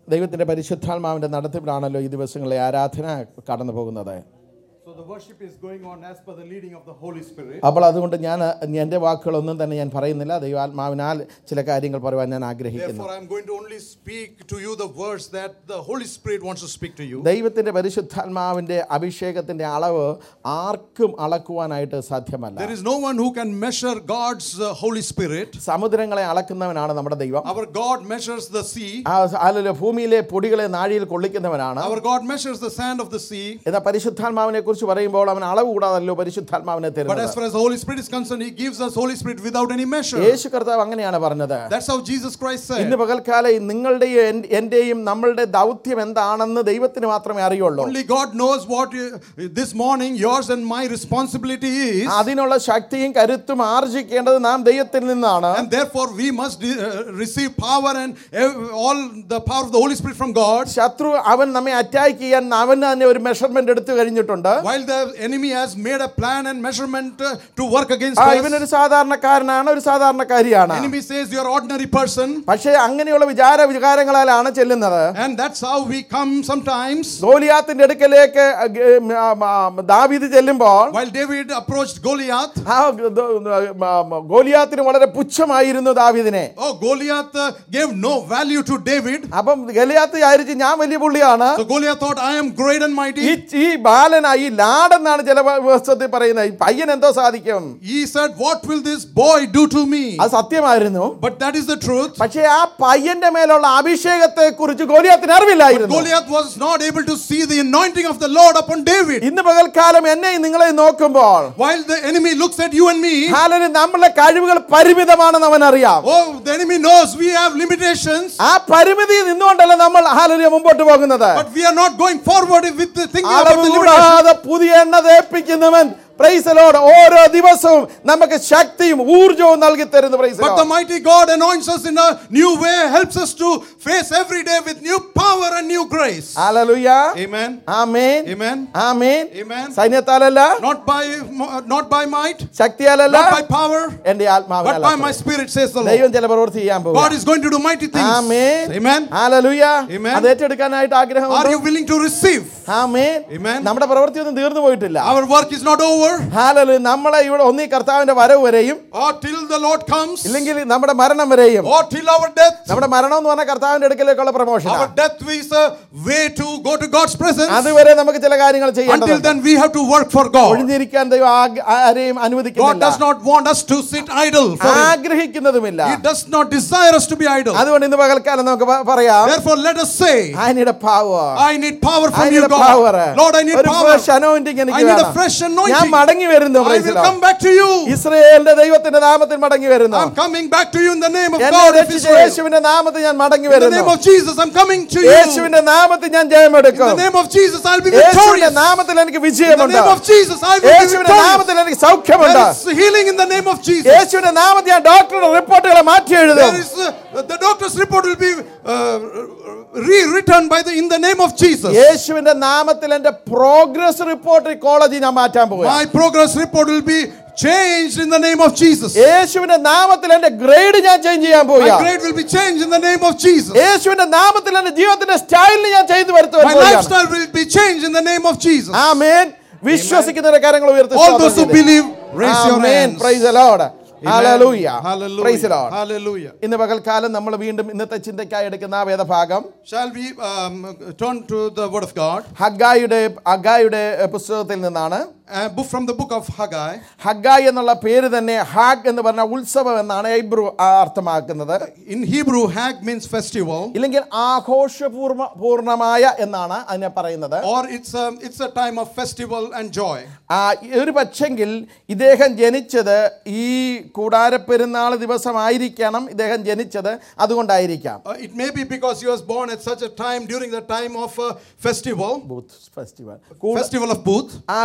ദൈവത്തിൻ്റെ പരിശുദ്ധാത്മാവിൻ്റെ നടത്തിപ്പിലാണല്ലോ ഈ ദിവസങ്ങളിലെ ആരാധന കടന്നു പോകുന്നത് So the worship is going on as per the leading of the Holy Spirit. അപ്പോൾ അതുകൊണ്ട് ഞാൻ എൻ്റെ വാക്കുകളൊന്നും തന്നെ ഞാൻ പറയുന്നില്ല ദൈവാത്മാവിനാൽ ചില കാര്യങ്ങൾ പറയുവാൻ ഞാൻ ആഗ്രഹിക്കുന്നു Therefore, I'm going to only speak to you the words that the Holy Spirit wants to speak to you. ദൈവത്തിൻ്റെ പരിശുദ്ധാത്മാവിൻ്റെ അഭിഷേകത്തിൻ്റെ അളവ് ആർക്കും അളക്കുവാനായിട്ട് സാധ്യമല്ല There is no one who can measure God's uh, Holy Spirit. സമുദ്രങ്ങളെ അളക്കുന്നവനാണ് നമ്മുടെ ദൈവം Our God measures the sea. ആ അല്ലല്ലോ ഭൂമിയിലെ പൊടികളെ നാഴിയിൽ കൊള്ളിക്കുന്നവനാണ് Our God measures the sand of the sea. എന്നാൽ പരിശുദ്ധാത്മാവിനെ കുറിച്ച് പറയുമ്പോൾ അവൻ അളവ് കൂടാതല്ലോ പരിശുദ്ധാത്മാവിനെ But തരുന്നത് as far as the Holy Spirit is concerned, He gives us Holy Spirit without any measure. യേശു കർത്താവ് അങ്ങനെയാണ് പറഞ്ഞത് That's how Jesus Christ ഇന്ന് said. പകൽക്കാലം നിങ്ങളുടെയും എൻ- എന്റെയും നമ്മളുടെ ദൗത്യം എന്താണെന്ന് ദൈവത്തിന് മാത്രമേ അറിയുള്ളൂ Only God knows what you, this morning yours and my responsibility is. അതിനുള്ള ശക്തിയും കരുത്തും ആർജിക്കേണ്ടത് നാം ദൈവത്തിൽ നിന്നാണ് And therefore, we must uh, receive power and ev- all the power of the Holy Spirit from God. ശത്രു അവൻ നമ്മെ അറ്റാക്ക് ചെയ്യാൻ അവൻ തന്നെ ഒരു മെഷർമെന്റ് എടുത്തു കഴിഞ്ഞിട്ടുണ്ട് While the enemy has made a plan and measurement uh, to work against ആ us, ഇവനൊരു സാധാരണക്കാരനാണ് ഒരു സാധാരണക്കാരിയാണ് enemy says you're ordinary person, പക്ഷേ അങ്ങനെയുള്ള വിചാര വികാരങ്ങളാലാണ് ചെല്ലുന്നത് and that's how we come sometimes. ഗോലിയാത്തിന്റെ അടുക്കലേക്ക് ഗ- ആ, ആ, ദാവീദ് ചെല്ലുമ്പോൾ While David approached Goliath, ആ ദ- മ- മ- ഗോലിയാത്തിന് വളരെ പുച്ഛമായിരുന്നു ദാവീദിനെ oh Goliath uh, gave no value to David. അപ്പം ഗലിയാത്ത് വിചാരിച്ച് ഞാൻ വലിയ പുള്ളിയാണ് So Goliath thought, I am great and ഈ mighty. ഈ ബാലനായി ലാടെന്നാണ് ചില പുസ്തകത്തിൽ പറയുന്നത് ഈ പയ്യൻ എന്തോ സാധിക്കും He said, What will this boy do to me? അത് സത്യമായിരുന്നു But that is the truth. പക്ഷേ ആ പയ്യന്റെ മേലുള്ള അഭിഷേകത്തെ കുറിച്ച് ഗോലിയാത്തിന് അറിവില്ലായിരുന്നു Goliath was not able to see the anointing of the Lord upon David. ഇന്ന് പകൽക്കാലം എന്നെയും നിങ്ങളെ നോക്കുമ്പോൾ While the enemy looks at you and me, ഹാലന് നമ്മളുടെ കഴിവുകൾ പരിമിതമാണെന്ന് അവൻ അറിയാം oh, the enemy knows we have limitations, ആ പരിമിതി നിന്നുകൊണ്ടല്ല നമ്മൾ ഹാലന് മുമ്പോട്ട് പോകുന്നത് but we are not going forward with the thinking about അളവ് the limitations. കൂടാതെ പുതിയ എണ്ണ തേപ്പിക്കുന്നവൻ പ്രൈസലോട് ഓരോ ദിവസവും നമുക്ക് ശക്തിയും ഊർജവും നൽകി തരുന്നു But the പ്രൈസലോട് mighty God anoints us in a new way, helps us to face every day with new power and new grace. Hallelujah Amen. Amen Amen. Amen Amen. സൈന്യത്താലല്ല Not by not by might, ശക്തിയാലല്ല not by power, എന്റെ but by my ആത്മാവിനാൽ spirit, says the Lord. ദൈവം ചില പ്രവൃത്തി ചെയ്യാൻ God പോകും is going to do mighty things. Amen Amen. Hallelujah Amen. അത് ഏറ്റെടുക്കാനായിട്ട് Are ആഗ്രഹം you willing to receive? Amen Amen. നമ്മുടെ പ്രവൃത്തി ഒന്നും തീർന്നു പോയിട്ടില്ല Our work is not over. ഹാലലു നമ്മളെ ഇവിടെ ഒന്നീ കർത്താവിന്റെ വരവ് വരെയും Or till the Lord comes. ഇല്ലെങ്കിൽ നമ്മുടെ മരണം വരെയും Or till our death. നമ്മുടെ മരണം എന്ന് പറഞ്ഞാൽ കർത്താവിന്റെ അടുക്കലേക്കുള്ള promotion Our death is a way to go to God's presence. അതുവരെ നമുക്ക് ചില കാര്യങ്ങൾ Until ചെയ്യേണ്ടതുണ്ട് then, we have to work for God. ഒഴിഞ്ഞിരിക്കാൻ ദൈവം ആഗ്- ആരെയും God അനുവദിക്കുന്നില്ല does not want us to sit idle. For him. ആഗ്രഹിക്കുന്നതുമില്ല He does not desire us to be idle. അതുകൊണ്ട് ഇന്ന് പകൽക്കാലം നമുക്ക് പ- പറയാം Therefore, let us say, I need a power. I need power I from need you, a power. God. Lord, I need ഒരു power. fresh anointing എനിക്ക് I need a വേണം. fresh ഞാൻ anointing. മടങ്ങി വരുന്നു I praise the will Lord. come back to you. ഇസ്രയേലിന്റെ ദൈവത്തിന്റെ നാമത്തിൽ മടങ്ങി വരുന്നു I'm coming back to you in the name of എന്നെ God of രക്ഷിച്ച Israel. യേശുവിന്റെ നാമത്തിൽ ഞാൻ മടങ്ങി In the വരുന്നു name of Jesus, I'm coming to you. In യേശുവിന്റെ നാമത്തിൽ ഞാൻ ജയമെടുക്കും the name of Jesus, I'll be യേശുവിന്റെ victorious. നാമത്തിൽ എനിക്ക് In the വിജയമുണ്ട് name of Jesus, I will be യേശുവിന്റെ victorious. നാമത്തിൽ എനിക്ക് സൗഖ്യമുണ്ട് There is healing in the name of Jesus. യേശുവിന്റെ നാമത്തിൽ ഞാൻ ഡോക്ടറുടെ റിപ്പോർട്ടുകളെ മാറ്റി എഴുതും There is uh, the doctor's report will be uh, rewritten by the in the name of Jesus. യേശുവിന്റെ നാമത്തിൽ എന്റെ പ്രോഗ്രസ് റിപ്പോർട്ട് കോളേജിൽ ഞാൻ മാറ്റാൻ പോകും My progress report will be changed in the name of Jesus. യേശുവിന്റെ നാമത്തിൽ എന്റെ ഗ്രേഡ് ഞാൻ ചേഞ്ച് ചെയ്യാൻ My പോവുക grade will be changed in the name of Jesus. യേശുവിന്റെ നാമത്തിൽ എന്റെ ജീവിതത്തിന്റെ സ്റ്റൈലിൽ ഞാൻ ചെയ്തു My വരുത്തുവാൻ lifestyle will be changed in the name of Jesus. ആമേൻ വിശ്വസിക്കുന്നവരുടെ കാര്യങ്ങൾ ഉയർത്തി All those who believe, raise your hands. Praise the Lord Amen. Hallelujah praise the Hallelujah. Lord Hallelujah. ഇന്ന് പകൽക്കാലം നമ്മൾ വീണ്ടും ഇന്നത്തെ ചിന്തയ്ക്കായി എടുക്കുന്ന ആ വേദഭാഗം Shall we um, turn to the Word of God? ഹഗ്ഗായുടെ ഹഗ്ഗായുടെ എഹ്, പുസ്തകത്തിൽ നിന്നാണ് A book from the book of Haggai. ഹഗ്ഗായ് എന്നുള്ള പേര് തന്നെ ഹാഗ് എന്ന് പറഞ്ഞ ഉത്സവം എന്നാണ് ഹൈബ്രു അർത്ഥമാക്കുന്നത് In Hebrew, Hag means festival, ഇല്ലെങ്കിൽ ആഘോഷപൂർവ പൂർണ്ണമായ എന്നാണ് അതിനെ പറയുന്നത് or it's a, it's a time of festival and joy. ആ, ഒരു പക്ഷെങ്കിൽ ഇദ്ദേഹം ജനിച്ചത് ഈ കൂടാരപ്പെരുന്നാൾ ദിവസമായിരിക്കണം ഇദ്ദേഹം ജനിച്ചത് അതുകൊണ്ടായിരിക്കാം Uh, it may be because he was born at such a time during the time of a festival, booth festival festival of Booth. ആ കൂടാര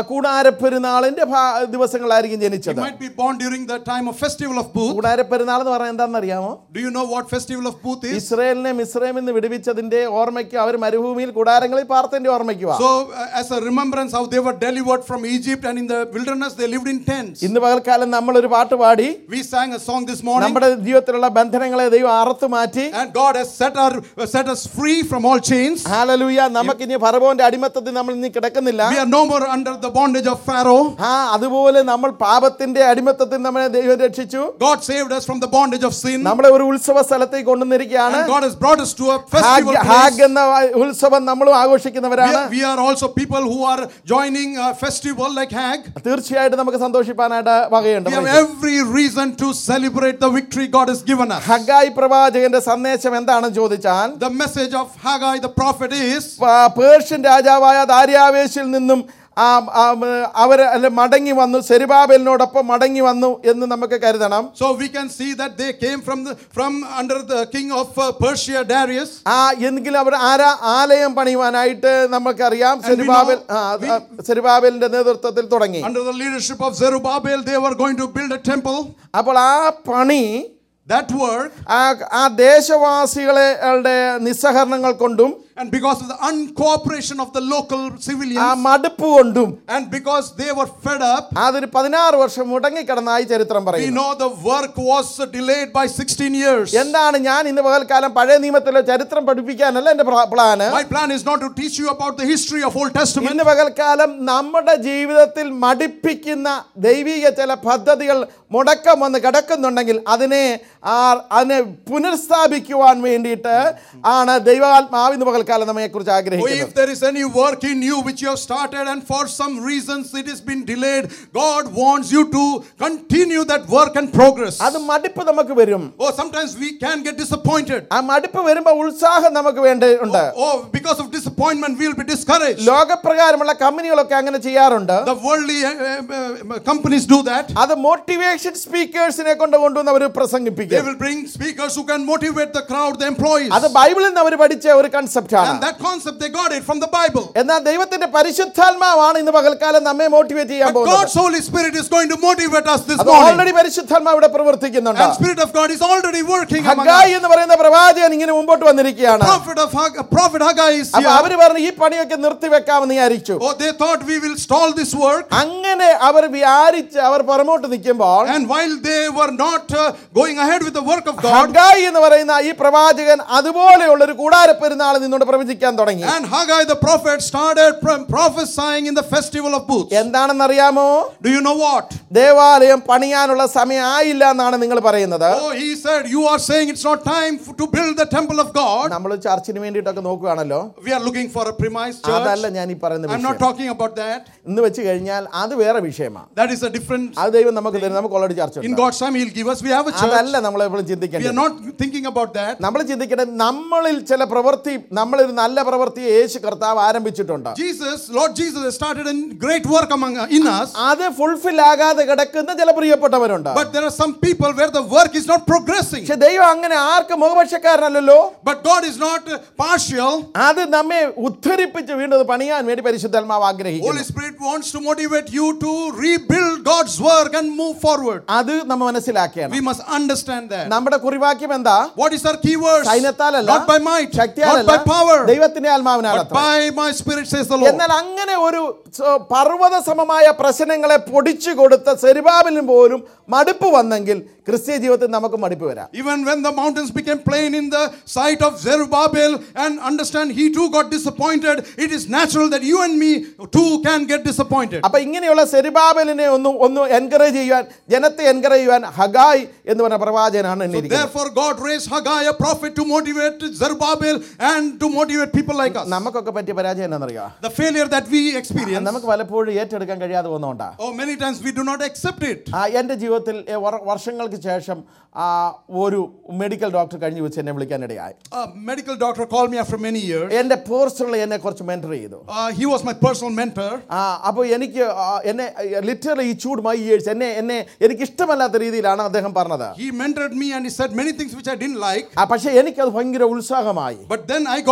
കൂടാരപ്പെരുന്നാളിന്റെ ഭാ- ദിവസങ്ങളായിരിക്കും He ജനിച്ചത് might be born during the time of festival of Booth. കൂടാരപ്പെരുന്നാൾ എന്ന് പറഞ്ഞാൽ എന്താണെന്ന് അറിയാമോ Do you know what festival of Booth is? ഇസ്രയേലിനെ മിസ്രൈമിൽ നിന്ന് വിടുവിച്ചതിന്റെ ഓർമ്മയ്ക്ക് അവർ മരുഭൂമിയിൽ കൂടാരങ്ങളിൽ പാർത്തതിന്റെ ഓർമ്മയ്ക്കുവാ So, uh, as a remembrance how they were delivered from Egypt and in the wilderness, they lived in tents. ഇന്ന് പകൽക്കാലം നമ്മൾ ഒരു പാട്ട് പാടി We sang a song this morning, നമ്മുടെ ജീവിതത്തിലുള്ള ബന്ധനങ്ങളെ ദൈവം അറുത്തു മാറ്റി and God has set, our, set us free from all chains. Hallelujah നമുക്ക് ഇനി ഫറവോന്റെ അടിമത്തത്തിൽ നമ്മൾ ഇനി കിടക്കുന്നില്ല We are no more under the bondage of Pharaoh. ആ അതുപോലെ നമ്മൾ പാപത്തിന്റെ അടിമത്തത്തിൽ നമ്മളെ ദൈവം രക്ഷിച്ചു God saved us from the bondage of sin. നമ്മളെ ഒരു ഉത്സവ സ്ഥലത്തേക്ക് കൊണ്ടുവന്നിരിക്കുകയാണ് And God has brought us to a festival ഹാഗ് ഹാഗ് place. എന്ന ഉത്സവം നമ്മളും We ആഘോഷിക്കുന്നവരാണ് are, we are also people who are joining a festival like Hag. തീർച്ചയായിട്ടും നമുക്ക് സന്തോഷിപ്പാനായിട്ട് വകയുണ്ട് We have every reason to celebrate the victory God has given us. Haggai പ്രവാചകന്റെ സന്ദേശം എന്താണെന്ന് ചോദിച്ചാൽ The message of Haggai the prophet is പ- Persian രാജാവായ ദാര്യാവേശിൽ നിന്നും ആ, ആ, അവർ അല്ല മടങ്ങി വന്നു സെരുബാബേലിനോടൊപ്പം മടങ്ങി വന്നു എന്ന് നമുക്ക് കരുതണം so we can see that they came from the from under the king of uh, Persia Darius. ആ എങ്കിലും അവർ ആരാ ആലയം പണിയുവാനായിട്ട് നമുക്കറിയാം And we സെരുബാബേൽ know- ആ, ആ, സെരുബാബേലിന്റെ നേതൃത്വത്തിൽ തുടങ്ങി Under the leadership of Zerubbabel, they were going to build a temple. അപ്പോൾ ആ പണി That work, ആ ആ ദേശവാസികളെ ളുടെ നിസ്സഹരണങ്ങൾ കൊണ്ടും and because of the uncooperation of the local ആ civilians, മടുപ്പ് കൊണ്ടും and because they were fed up, അതൊരു പതിനാറ് വർഷം മുടങ്ങിക്കിടന്നായി ചരിത്രം we പറയുന്നു know the work was delayed by 16 years. എന്താണ് ഞാൻ ഇന്ന് പകൽക്കാലം പഴയ നിയമത്തിലെ ചരിത്രം പഠിപ്പിക്കാനല്ല എന്റെ പ്ര- plan My plan is not to teach you about the history of Old Testament. ഇന്ന് പകൽക്കാലം നമ്മുടെ ജീവിതത്തിൽ മടിപ്പിക്കുന്ന ദൈവിക ചില പദ്ധതികൾ മുടക്കം വന്ന് കിടക്കുന്നുണ്ടെങ്കിൽ അതിനെ ആ അതിനെ പുനഃസ്ഥാപിക്കുവാൻ വേണ്ടിയിട്ട് ആണ് ദൈവാത്മാവ് ഇന്ന് പകൽക്കാലം നമ്മെ കുറിച്ച് Oh, ആഗ്രഹിക്കുന്നത് if there is any work in you which you have started and for some reasons it has been delayed, God wants you to continue that work and progress. അത് മടിപ്പ് നമുക്ക് വരും Oh, sometimes we can get disappointed. ആ മടിപ്പ് വരുമ്പോൾ ഉത്സാഹം നമുക്ക് വേണ്ടതുണ്ട് Oh, because of disappointment, we'll be discouraged. ലോകപ്രകാരമുള്ള കമ്പനികളൊക്കെ അങ്ങനെ ചെയ്യാറുണ്ട് The worldly uh, uh, uh, companies do that. അത് മോട്ടിവേഷൻ സ്പീക്കേഴ്സിനെ കൊണ്ട് കൊണ്ടുവന്ന് അവർ They പ്രസംഗിപ്പിക്കും will bring speakers who can motivate the crowd, the employees. അത് ബൈബിളിൽ നിന്ന് അവർ പഠിച്ച ഒരു കൺസെപ്റ്റ് ആണ് And that concept, they got it from the Bible. എന്നാൽ ദൈവത്തിന്റെ പരിശുദ്ധാത്മാവാണ് ഇന്ന് പകൽക്കാലം നമ്മെ മോട്ടിവേറ്റ് ചെയ്യാൻ But പോകുന്നത് God's Holy Spirit is going to motivate us this അത് morning. ഓൾറെഡി പരിശുദ്ധാത്മാവ് ഇവിടെ പ്രവർത്തിക്കുന്നുണ്ട് And Spirit of God is already working among Haggai us. എന്ന് പറയുന്ന പ്രവാചകൻ ഇങ്ങനെ മുമ്പോട്ട് വന്നിരിക്കുകയാണ് Prophet of Hag- Prophet Haggai is അപ്പൊ here. അവര് പറഞ്ഞു ഈ പണിയൊക്കെ നിർത്തിവെക്കാമെന്ന് വിചാരിച്ചു Oh, they thought we will stall this work. അങ്ങനെ അവർ വിചാരിച്ച് അവർ പുറമോട്ട് നിൽക്കുമ്പോൾ And while they were not uh, going ahead with the work of God, Haggai എന്ന് പറയുന്ന ഈ പ്രവാചകൻ അതുപോലെയുള്ള ഒരു കൂടാര പെരുന്നാൾ നിന്നോട് പ്രവചിക്കാൻ തുടങ്ങി and Haggai the prophet started pro- prophesying in the festival of booths. എന്താണെന്നറിയാമോ Do you know what? ദേവാലയം പണിയാനുള്ള സമയം ആയില്ല എന്നാണ് നിങ്ങൾ പറയുന്നത് Oh, he said, You are saying it's not time f- to build the temple of God. നമ്മൾ ചർച്ചിന് വേണ്ടിയിട്ടൊക്കെ നോക്കുകയാണല്ലോ We are looking for a premise അതല്ല church. ഞാൻ ഈ പറയുന്ന I'm not വിഷയം talking about that. ഇന്ന് വെച്ച് കഴിഞ്ഞാൽ അത് വേറെ വിഷയമാണ് That is a different. അത് ദൈവം നമുക്ക് തരും നമുക്ക് ഓൾറെഡി ചർച്ച In ഉണ്ട്. God's time, He'll give us. We have a church. അതല്ല നമ്മൾ എപ്പോഴും We are ചിന്തിക്കേണ്ടത് not thinking about that. നമ്മൾ ചിന്തിക്കേണ്ടത് നമ്മളിൽ ചില പ്രവൃത്തി നമ്മളൊരു നല്ല പ്രവൃത്തി യേശു കർത്താവ് ആരംഭിച്ചിട്ടുണ്ട് Jesus, Lord Jesus, has started a great work among in us. അത് ഫുൾഫിൽ ആകാതെ കിടക്കുന്ന ചില പ്രിയപ്പെട്ടവരുണ്ട് But there are some people where the work is not progressing. പക്ഷെ ദൈവം അങ്ങനെ ആർക്കും മുഖപക്ഷക്കാരനല്ലല്ലോ But God is not uh, partial. അത് നമ്മെ ഉദ്ധരിപ്പിച്ച് വീണ്ടും അത് പണിയാൻ വേണ്ടി പരിശുദ്ധാത്മാവ് Holy ആഗ്രഹിക്കുന്നു Spirit wants to motivate you to rebuild God's work and move forward. അത് നമ്മൾ മനസ്സിലാക്കണം We must understand that. നമ്മുടെ കുറിവാക്യം എന്താ What is our key verse? സൈന്യത്താലല്ല Not by might, not ശക്തിയാലല്ല by power, ദൈവത്തിന്റെ ആത്മാവിനാൽ but അത്ര by my spirit, says the Lord. എന്നാൽ അങ്ങനെ ഒരു സ- പർവ്വത സമമായ പ്രശ്നങ്ങളെ പൊടിച്ചു കൊടുത്ത സെരുബാബിലും പോലും മടുപ്പ് വന്നെങ്കിൽ ക്രിസ്ത്യ ജീവിതത്തിൽ നമുക്ക് മടുപ്പ് വരാം Even when the mountains became plain in the sight of Zerubbabel, and understand he too got disappointed, it is natural that you and me too can get disappointed. അപ്പൊ ഇങ്ങനെയുള്ള സെരുബാബലിനെ ഒന്ന് ഒന്ന് എൻകറേജ് ചെയ്യുവാൻ ജനത്തെ എൻകറേജ് ചെയ്യുവാൻ ഹഗായ് എന്ന് പറഞ്ഞ പ്രവാചകനാണ് എന്നെ ഇരിക്കുന്നത് Therefore, God raised Haggai, a prophet, to motivate Zerubbabel and to motivate people like us. നമുക്കൊക്കെ പറ്റിയ പരാജയം എന്നാണെന്നറിയാം The failure that we experience, നമുക്ക് പലപ്പോഴും ഏറ്റെടുക്കാൻ കഴിയാതെ പോകുന്നതുകൊണ്ടാ oh, many times we do not accept it. ആ, എൻ്റെ ജീവിതത്തിൽ എ, വർ- വർഷങ്ങൾക്ക് ശേഷം ആ, ഒരു മെഡിക്കൽ ഡോക്ടർ കഴിഞ്ഞ് വെച്ച് എന്നെ വിളിക്കാനിടയായി A medical doctor called me after many years. എൻ്റെ പേഴ്സണലി എന്നെ കുറച്ച് മെൻറ്റർ ചെയ്തു Uh, he was my personal mentor. ആ അപ്പോൾ എനിക്ക് ആ, എന്നെ ലിറ്ററലി ഈ ചൂട് മൈ ഇയേഴ്സ് എന്നെ എന്നെ എനിക്ക് ഇഷ്ടമല്ലാത്ത രീതിയിലാണ് അദ്ദേഹം പറഞ്ഞത് He mentored me and he said many things which I didn't like. ആ, പക്ഷേ എനിക്കത് ഭയങ്കര ഉത്സാഹമായി But then I got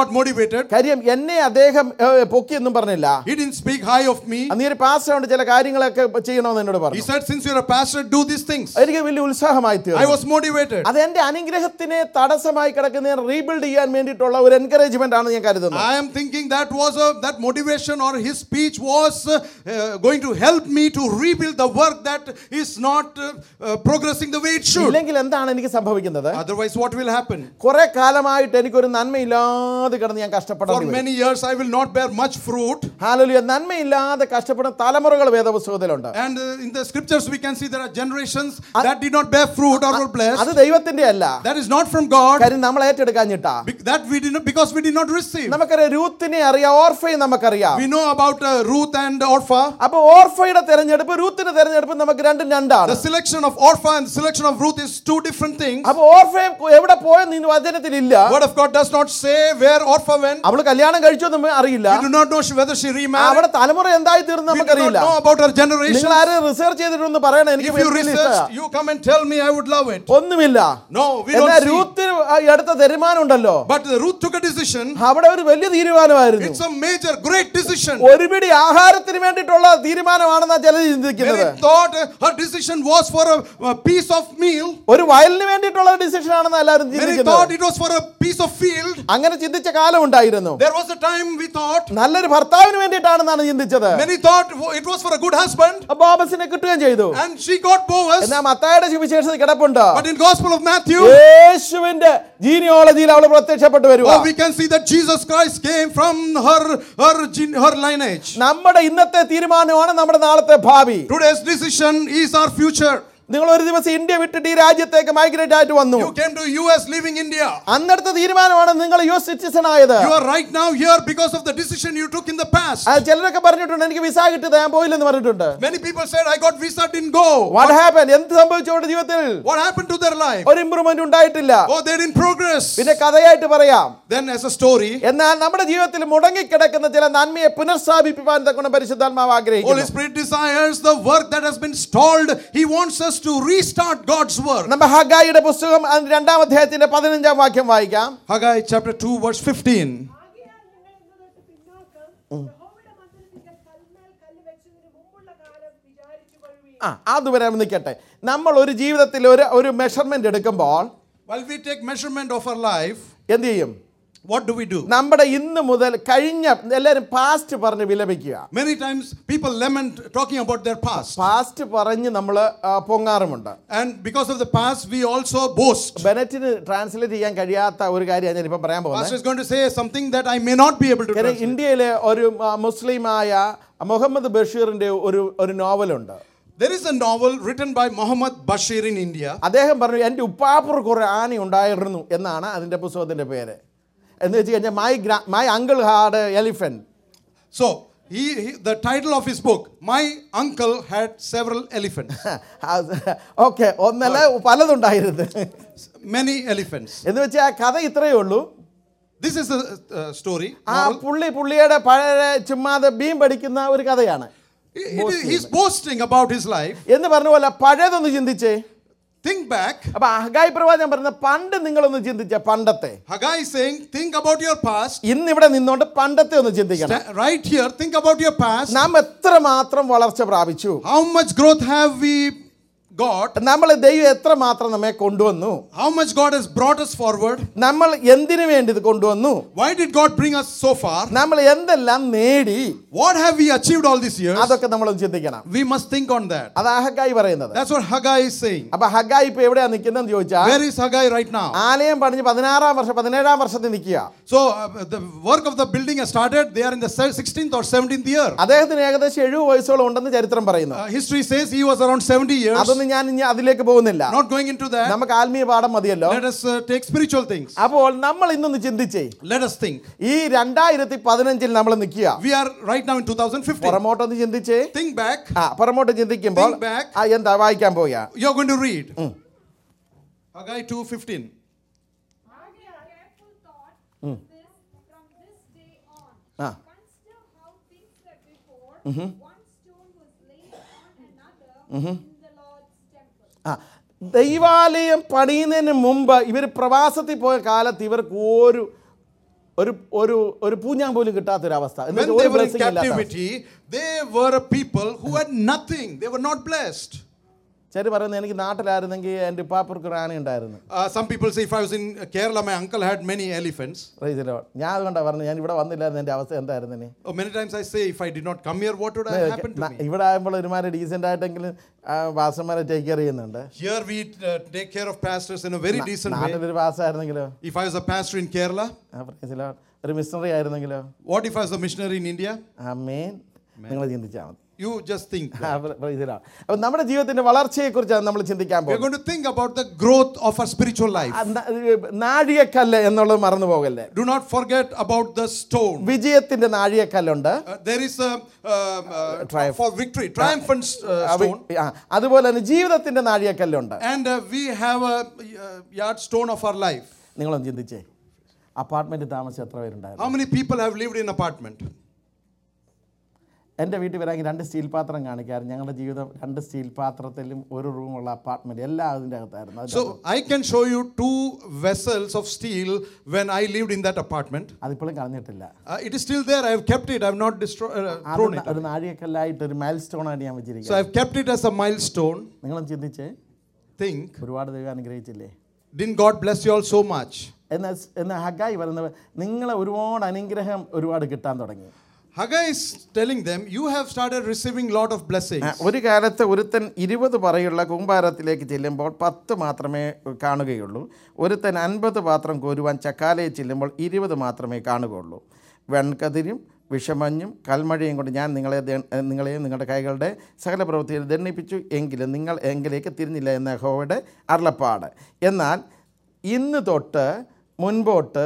got motivated. കാര്യം എന്നെ അദ്ദേഹം ഏ, പൊക്കിയെന്നും പറഞ്ഞില്ല He didn't speak high of me. നീ ഒരു പാസ്റ്റർ കൊണ്ട് ചില കാര്യങ്ങളൊക്കെ ചെയ്യണമെന്ന് എന്നോട് He പറഞ്ഞു said, Since you're a pastor, do these things. എനിക്ക് വലിയ ഉത്സാഹമായി I തീർന്നു was motivated. അത് എന്റെ അനുഗ്രഹത്തിന് തടസ്സമായി കിടക്കുന്ന റീബിൽഡ് ചെയ്യാൻ വേണ്ടിയിട്ടുള്ള ഒരു എൻകറേജ്മെന്റ് ആണ് ഞാൻ കരുതുന്നത് I am thinking that was a that motivation or his speech was uh, uh, going to help me to rebuild the work that is not uh, uh, progressing the way it should. ഇല്ലെങ്കിൽ എന്താണ് എനിക്ക് സംഭവിക്കുന്നത് Otherwise, what will happen? കുറെ കാലമായിട്ട് എനിക്കൊരു നന്മയില്ലാതെ കിടന്ന് ഞാൻ For കഷ്ടപ്പെടേണ്ടി വരും. many years, I will not bear much fruit. ഹാലലുയ നന്മയില്ലാതെ കഷ്ടപ്പെടുന്ന തലമുറകൾ വേദപുസ്തകത്തിലുണ്ട് And uh, in the scriptures, we can see there are generations that did not bear fruit or were blessed. അത് ദൈവത്തിന്റെ അല്ല That is not from God. കാര്യം നമ്മൾ ഏറ്റെടുക്കാഞ്ഞിട്ടാ Be- That we did not because we did not receive. നമുക്കറിയാം രൂത്തിനെ അറിയാം ഓർഫയും നമുക്കറിയാം We know about uh, Ruth and Orpha. അപ്പൊ ഓർഫയുടെ തെരഞ്ഞെടുപ്പ് രൂത്തിന്റെ തെരഞ്ഞെടുപ്പ് നമുക്ക് രണ്ടും രണ്ടാണ് The selection of Orpha and the selection of Ruth is two different things. അപ്പൊ ഓർഫയെ എവിടെ പോയെന്ന് ഇന്ന് വചനത്തിലില്ല Word of God does not say where Orpha went. അവള് കല്യാണം കഴിച്ചൊന്നും അറിയില്ല We do not know she- whether she remarried. അവിടെ തലമുറ എന്തായി തീർന്ന് We do not നമുക്കറിയില്ല know about her generation. നിങ്ങൾ ആരും റിസർച്ച് ചെയ്തിട്ടൊന്ന് പറയണം എനിക്ക് If you വലിയ research, ഇഷ്ടാ. you come and tell me, I would love it. ഒന്നുമില്ല No, we എന്നാൽ don't see. രൂത്തിന് എടുത്ത തീരുമാനം ഉണ്ടല്ലോ But uh, Ruth took a decision. അവിടെ ഒരു വലിയ തീരുമാനമായിരുന്നു It's a major, great decision. ഒരു പിടി ആഹാരത്തിന് വേണ്ടിയിട്ടുള്ള തീരുമാനമാണെന്നാ ചിലർ ചിന്തിക്കുന്നത് Many thought uh, her decision was for a, a piece of meal. ഒരു വയലിന് വേണ്ടിയിട്ടുള്ള ഡിസിഷൻ ആണെന്ന് എല്ലാവരും Many ചിന്തിക്കുന്നത് thought it was for a piece of field. അങ്ങനെ ചിന്തിച്ച കാലം ഉണ്ടായിരുന്നു There was a time we thought. നല്ലൊരു ഭർത്താവിന് വേണ്ടിയിട്ടാണെന്നാണ് ചിന്തിച്ചത് Many thought it was for a good husband. ബോബസിനെ കിട്ടുകയും ചെയ്തു And she got Boaz. എന്നാ മത്തായുടെ സുവിശേഷത്തിൽ കിടപ്പുണ്ട് But in Gospel of Matthew, യേശുവിന്റെ ജീനിയോളജിയിൽ അവൾ പ്രത്യക്ഷപ്പെട്ടു വരുക oh, we can see that Jesus Christ came from her, her, gene- her lineage. നമ്മുടെ ഇന്നത്തെ തീരുമാനമാണ് നമ്മുടെ നാളത്തെ ഭാവി Today's decision is our future. നിങ്ങൾ ഒരു ദിവസം ഇന്ത്യ വിട്ടിട്ട് ഈ രാജ്യത്തേക്ക് മൈഗ്രേറ്റ് ആയിട്ട് വന്നു You came to US leaving India. അന്നെടുത്ത തീരുമാനമാണ് നിങ്ങൾ യു എസ് സിറ്റിസൺ ആയത് You are right now here because of the decision you took in the past. ആ, ചിലരൊക്കെ പറഞ്ഞിട്ടുണ്ട് എനിക്ക് വിസ കിട്ടിയത് ഞാൻ പോയില്ലെന്ന് പറഞ്ഞിട്ടുണ്ട് Many people said, I got visa, didn't go. What happen എന്ത് സംഭവിച്ചു അവരുടെ ജീവിതത്തിൽ What happened to their life? ഒരു ഇമ്പ്രൂവ്മെന്റ് ഉണ്ടായിട്ടില്ല Oh, they didn't progress. പിന്നെ കഥയായിട്ട് പറയാം Then, as a story, എന്നാൽ നമ്മുടെ ജീവിതത്തിൽ മുടങ്ങിക്കിടക്കുന്ന ചില നന്മയെ പുനഃസ്ഥാപിപ്പാൻ തക്കൊണ്ട് പരിശുദ്ധാത്മാവ് Holy ആഗ്രഹിക്കുന്നു Spirit desires the work that has been stalled. He wants us to restart God's work. നമ്മ ഹഗായിയുടെ പുസ്തകം അതിന്റെ രണ്ടാം അധ്യായത്തിന്റെ പതിനഞ്ചാം വാക്യം വായിക്കാം Haggai chapter 2, verse 15. ആകയാൽ നിങ്ങൾ ഇന്ന് തൊട്ട് പിന്നാക്കം യഹോവയുടെ മന്ദിരത്തിൽ കൽമേൽ കല്ല് വെച്ചതിന് മുമ്പുള്ള കാലം വിചാരിച്ചു കൊള്ളുവീൻ ആ അതുവരെ നിൽക്കട്ടെ നമ്മൾ ഒരു ജീവിതത്തിൽ ഒരു ഒരു മെഷർമെന്റ് എടുക്കുമ്പോൾ While we take measurement of our life, എന്ത് ചെയ്യും what do we do? നമ്മുടെ ഇന്ന് മുതൽ കഴിഞ്ഞ എല്ലാവരും പാസ്റ്റ് പറഞ്ഞ് വിലപിക്കുക Many times people lament talking about their past. Past പറഞ്ഞ് നമ്മൾ പൊങ്ങാറുമുണ്ട് And because of the past, we also boast. ബെനറ്റിന് ട്രാൻസ്ലേറ്റ് ചെയ്യാൻ കഴിയാത്ത ഒരു കാര്യമാണ് ഞാനിപ്പോൾ പറയാൻ Pastor പോകുന്നത് is going to say something that I may not be able to കാര്യം translate. ഇന്ത്യയിലെ ഒരു ആ, മുസ്ലിമായ മുഹമ്മദ് ബഷീറിന്റെ ഒരു ഒരു നോവലുണ്ട് There is a novel written by Muhammad Bashir in India. അദ്ദേഹം പറഞ്ഞു എൻ്റെ ഉപ്പാപ്പുർ കുറെ ആന ഉണ്ടായിരുന്നു എന്നാണ് അതിൻ്റെ പുസ്തകത്തിൻ്റെ പേര് എന്ന് വെച്ച് കഴിഞ്ഞാൽ മൈ ഗ്രാ my uncle had elephant So, he, he- the title of his book, My Uncle Had Several Elephants. Okay ഒന്നല്ല പലതുണ്ടായിരുന്നു Many elephants. എന്ന് വെച്ചാൽ ആ കഥ ഇത്രയേ ഉള്ളൂ This is the uh, story. ആ moral. പുള്ളി പുള്ളിയുടെ പഴയ ചുമ്മാതെ ബീം പഠിക്കുന്ന ഒരു കഥയാണ് It- it is- he's boasting about his life. എന്ന് പറഞ്ഞ പോലെ പഴയതൊന്ന് ചിന്തിച്ചേ Think back. അപ്പൊ അഹഗായി പ്രവാചകൻ പറഞ്ഞ പണ്ട് നിങ്ങളൊന്ന് ചിന്തിച്ച പണ്ടത്തെ Haggai is saying, think about your past. ഇന്ന് ഇവിടെ നിന്നോണ്ട് പണ്ടത്തെ ഒന്ന് ചിന്തിക്കണം Sta- Right here, think about your past. നാം എത്ര മാത്രം വളർച്ച പ്രാപിച്ചു How much growth have we got? നമ്മൾ ദൈവം എത്ര മാത്രം നമ്മെ കൊണ്ടുവന്നു How much God has brought us forward? നമ്മൾ എന്തിനു വേണ്ടി ഇത് കൊണ്ടുവന്നു Why did God bring us so far? നമ്മൾ എന്തെല്ലാം നേടി What have we achieved all these years? അതൊക്കെ നമ്മൾ ചിന്തിക്കണം We must think on that. അത് ഹഗായി പറയുന്നത് That's what Haggai is saying. അപ്പൊ ഹഗായി ഇപ്പൊ എവിടെയാ നിൽക്കുന്നതെന്ന് ചോദിച്ചാൽ Where is Haggai right now? ആലയം പണിഞ്ഞ് പതിനാറാം വർഷം പതിനേഴാം വർഷത്തിൽ നിൽക്കുക So, uh, the work of the building has started. They are in the se- 16th or 17th year. അദ്ദേഹത്തിന് ഏകദേശം എഴുപത് വയസ്സോളം ഉണ്ടെന്ന് ചരിത്രം പറയുന്നു Uh, history says he was around 70 years. അതൊന്നും ഞാൻ ഇനി അതിലേക്ക് പോകുന്നില്ല Not going into that. നമുക്ക് ആത്മീയ പാഠം മതിയല്ലോ Let us uh, take spiritual things. അപ്പോൾ നമ്മൾ ഇന്നൊന്ന് ചിന്തിച്ചേ Let us think. ഈ രണ്ടായിരത്തി പതിനഞ്ചിൽ നമ്മൾ നിൽക്കുക We are right now in 2015. പുറമോട്ടൊന്ന് ചിന്തിച്ചേ Think back. ആ പുറമോട്ട് ചിന്തിക്കുമ്പോൾ Think back. ആ എന്താ വായിക്കാൻ പോയാ You're going to read. Haggai 2:15. ആകയാൽ careful thought this from this day on. Ah. Consider how things were before. One stone was laid on another in the Lord's temple. ആ ദൈവാലയം പണിയുന്നതിന് മുമ്പ് ഇവർ പ്രവാസത്തിൽ പോയ കാലത്ത് ഇവർക്ക് ഒരു ഒരു ഒരു ഒരു പൂഞ്ഞാൻ പോലും കിട്ടാത്തൊരവസ്ഥ When എന്നിട്ട് they ഒരു were in blessing ഇല്ലാത്ത അവസ്ഥ. captivity, they were a people who had nothing. They were not blessed. ചിലർ പറയുന്നത് എനിക്ക് നാട്ടിലായിരുന്നെങ്കിൽ എൻ്റെ ഉപ്പാപ്പർക്ക് ഒരു ആന ഉണ്ടായിരുന്നു Uh, some people say if I was in Kerala, my uncle had many elephants. Praise the Lord. ഞാൻ അതുകൊണ്ടാണ് പറഞ്ഞത് ഞാൻ ഇവിടെ വന്നില്ലായിരുന്നു എൻ്റെ അവസ്ഥ എന്തായിരുന്നു ഇനി Oh, many times I say, if I did not come here, what would have happened to ന- me? ഇവിടെ ആകുമ്പോൾ ഒരുമാതിരി ഡീസൻ്റ് ആയിട്ടെങ്കിലും വാസന്മാരെ ടേക്ക് കെയർ ചെയ്യുന്നുണ്ട് Here we uh, take care of pastors in a very decent way. നാട്ടിലൊരു വാസമായിരുന്നെങ്കിലോ If I was a pastor in Kerala, ആ, praise the Lord. ഒരു മിഷണറി ആയിരുന്നെങ്കിലോ what if I was a missionary in India? ആ main നിങ്ങൾ ചിന്തിച്ചാൽ മതി You just think. ആ, praise the Lord. അപ്പോൾ നമ്മുടെ ജീവിതത്തിന്റെ വളർച്ചയെക്കുറിച്ചാണ് നമ്മൾ ചിന്തിക്കാൻ We're പോകുന്നത് going to think about the growth of our spiritual life. ആ, ന- നാഴികക്കല്ല് എന്നുള്ളത് മറന്നു പോകല്ലേ Do not forget about the stone. വിജയത്തിന്റെ നാഴികക്കല്ലുണ്ട് Uh, there is a um, uh, Triumph. for victory, triumphant uh, ആ, വി- stone, ആ, അതുപോലെ തന്നെ ജീവിതത്തിന്റെ നാഴികക്കല്ലുണ്ട് and uh, we have a uh, yardstone of our life. നിങ്ങളൊന്ന് ചിന്തിച്ചേ അപ്പാർട്ട്മെന്റിൽ താമസിച്ച് എത്ര പേരുണ്ടായിരുന്നു How many people have lived in apartment? എൻ്റെ വീട്ടിൽ വരാമെങ്കിൽ രണ്ട് സ്റ്റീൽ പാത്രം കാണിക്കാറ് ഞങ്ങളുടെ ജീവിതം രണ്ട് സ്റ്റീൽ പാത്രത്തിലും ഒരു റൂമുള്ള അപ്പാർട്ട്മെന്റ് എല്ലാം അതിൻ്റെ അകത്തായിരുന്നു അതിൻ്റെ So I can show you two vessels of steel when I lived in that apartment. അതിപ്പോഴും കളഞ്ഞിട്ടില്ല Uh, it is still there. I have kept it. I have not destroyed, uh, അത് thrown ന- it. ഒരു നാഴികക്കല്ലായിട്ട് ഒരു mile stone ആയിട്ട് ഞാൻ So വെച്ചിരിക്കുന്നത് I have kept it as a milestone. നിങ്ങളും ചിന്തിച്ചേ Think, ഒരുപാട് ദൈവം അനുഗ്രഹിച്ചില്ലേ didn't God bless you all so much? എന്നാൽ എന്നാൽ ഹഗായി പറയുന്നത് നിങ്ങളെ ഒരുപാട് അനുഗ്രഹം ഒരുപാട് കിട്ടാൻ തുടങ്ങി Haggai is telling them, you have started receiving lot of blessings. ആ, ഒരു കാലത്ത് ഒരുത്തൻ ഇരുപത് പറയുള്ള കൂമ്പാരത്തിലേക്ക് ചെല്ലുമ്പോൾ പത്ത് മാത്രമേ കാണുകയുള്ളൂ ഒരുത്തൻ അൻപത് പാത്രം കോരുവാൻ ചക്കാലയിൽ ചെല്ലുമ്പോൾ ഇരുപത് മാത്രമേ കാണുകയുള്ളൂ വെൺകതിരും വിഷമഞ്ഞും കൽമഴയും കൊണ്ട് ഞാൻ നിങ്ങളെ ദേ- നിങ്ങളെയും നിങ്ങളുടെ കൈകളുടെ സകല പ്രവൃത്തിയിൽ ദണ്ഡിപ്പിച്ചു എങ്കിലും നിങ്ങൾ എങ്കിലേക്ക് തിരിഞ്ഞില്ല എന്ന യഹോവയുടെ അരുളപ്പാട് എന്നാൽ ഇന്ന് തൊട്ട് മുൻപോട്ട്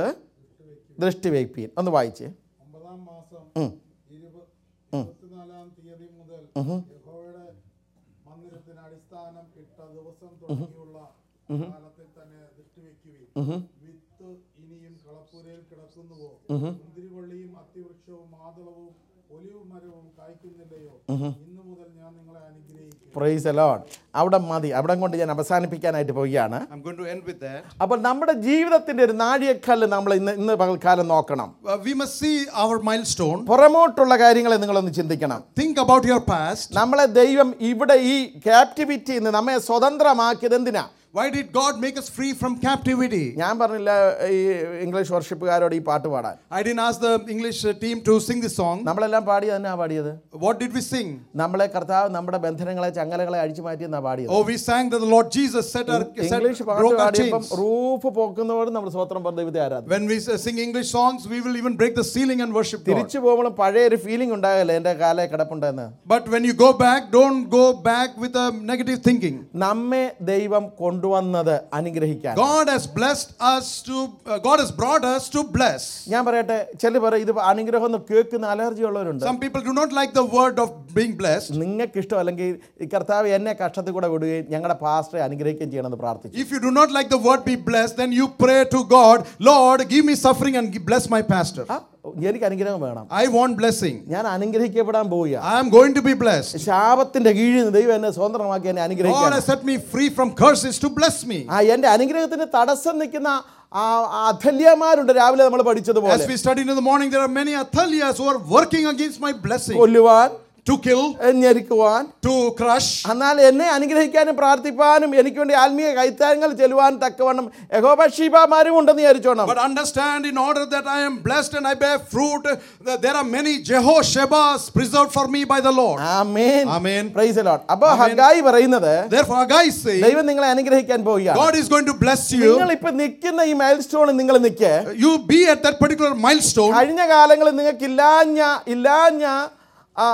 ദൃഷ്ടി വയ്പ്പീൻ ഒന്ന് വായിച്ചേ ഒമ്പതാം മാസം ഉം. ഇരുപ- ഇരുപത്തിനാലാം തീയതി മുതൽ യഹോവയുടെ മന്ദിരത്തിന് അടിസ്ഥാനം ഇട്ട ദിവസം തുടങ്ങിയുള്ള കാലത്തിൽ തന്നെ ദൃഷ്ടിവെക്കുവിൻ വിത്ത് ഇനിയും കളപ്പുരയിൽ കിടക്കുന്നുവോ മുന്തിരിവള്ളിയും അത്തിവൃക്ഷവും മാതളവും ഒലിവ് മരവും കായ്ക്കുന്നില്ലയോ ഇന്നു മുതൽ ഞാൻ നിങ്ങളെ അനുഗ്രഹിക്കും പ്രൈസ് അലോൺ അവിടെ മതി അവിടെ കൊണ്ട് ഞാൻ അവസാനിപ്പിക്കാനായിട്ട് പോവുകയാണ് I'm going to end with that. അപ്പോൾ നമ്മുടെ ജീവിതത്തിൻ്റെ ഒരു നാഴികക്കല്ല് നമ്മൾ ഇന്ന് ഇന്ന് പകൽക്കാലം നോക്കണം Uh, we must see our milestone. പുറമോട്ടുള്ള കാര്യങ്ങളെ നിങ്ങളൊന്ന് ചിന്തിക്കണം Think about your past. നമ്മളെ ദൈവം ഇവിടെ ഈ ക്യാപ്റ്റിവിറ്റിയിൽ നിന്ന് നമ്മെ സ്വതന്ത്രമാക്കിയത് എന്തിനാ Why did God make us free from captivity? ഞാൻ പറഞ്ഞില്ല ഈ ഇംഗ്ലീഷ് വർഷിപ്പുകാരോട് ഈ പാട്ട് പാടാൻ I didn't ask the English uh, team to sing this song. നമ്മളെല്ലാം പാടിയത് തന്നെയാ പാടിയത് What did we sing? നമ്മളെ കർത്താവ് നമ്മുടെ ബന്ധനങ്ങളെ ചങ്ങലകളെ അഴിച്ചു മാറ്റിയെന്നാ പാടിയത് Oh, we sang that the Lord Jesus set our set, English പാട്ട് broke our പാടിയപ്പം chains. റൂഫ് പൊക്കുന്നതോടും നമ്മൾ സ്വത്രം പറഞ്ഞ ദൈവത്തെ ആരാധന When we uh, sing English songs, we will even break the ceiling and worship God. തിരിച്ചു പോകുമ്പോഴും പഴയ ഒരു ഫീലിംഗ് ഉണ്ടാകല്ലേ എൻ്റെ കാലേ കിടപ്പുണ്ടെന്ന് But when you go back, don't go back with a negative thinking. നമ്മെ ദൈവം കൊണ്ടുവന്നത് അനുഗ്രഹിക്കാൻ God has blessed us to, uh, God has brought us to bless. ഞാൻ പറയട്ടെ ചില പറയും ഇത് അനുഗ്രഹം എന്ന് കേൾക്കുന്ന അലർജി ഉള്ളവരുണ്ട് Some people do not like the word of being blessed. നിങ്ങൾക്ക് ഇഷ്ടം അല്ലെങ്കിൽ ഈ കർത്താവ് എന്നെ കഷ്ടത്തിൽ കൂടെ വിടുകയും ഞങ്ങളുടെ പാസ്റ്ററെ അനുഗ്രഹിക്കുകയും ചെയ്യണമെന്ന് പ്രാർത്ഥിച്ചു If you do not like the word be blessed, then you pray to God, Lord, give me suffering and gi- bless my pastor. ആ, എനിക്ക് അനുഗ്രഹം വേണം I want blessing. ഞാൻ അനുഗ്രഹിക്കപ്പെടാൻ പോവുക I am going to be blessed. ശാപത്തിന്റെ കീഴിൽ നിന്ന് ദൈവം എന്നെ സ്വതന്ത്രമാക്കി എന്നെ God അനുഗ്രഹിക്കാൻ has set me free from curses to bless me. ആ എൻ്റെ അനുഗ്രഹത്തിന് തടസ്സം നിൽക്കുന്ന ആ ആ അഥല്യമാരുണ്ട് രാവിലെ നമ്മൾ പഠിച്ചതുപോലെ As we studied in the morning, there are many Athalias who are working against my blessing കൊല്ലുവാൻ to kill, ഞെരുക്കുവാൻ to crush. എന്നാൽ എന്നെ അനുഗ്രഹിക്കാനും പ്രാർത്ഥിപ്പാനും എനിക്ക് വേണ്ടി ആത്മീയ കൈത്താരങ്ങൾ ചെല്ലുവാൻ തക്കവണ്ണം യഹോബഷീബമാരും ഉണ്ടെന്ന് വിചാരിച്ചോണം But understand, in order that I am blessed and I bear fruit, that there are many Jehoshebas preserved for me by the Lord. Amen Amen. Praise the Lord അപ്പോൾ Amen. ഹഗായി പറയുന്നത് Therefore, Haggai is saying, ദൈവം നിങ്ങളെ അനുഗ്രഹിക്കാൻ പോവുകയാണ് God is going to bless you. നിങ്ങൾ ഇപ്പൊ നിൽക്കുന്ന ഈ മൈൽ സ്റ്റോണിൽ നിങ്ങൾ നിൽക്കേ You be at that particular milestone. കഴിഞ്ഞ കാലങ്ങളിൽ നിങ്ങൾക്ക് ഇല്ലാഞ്ഞ ഇല്ലാഞ്ഞ ആ,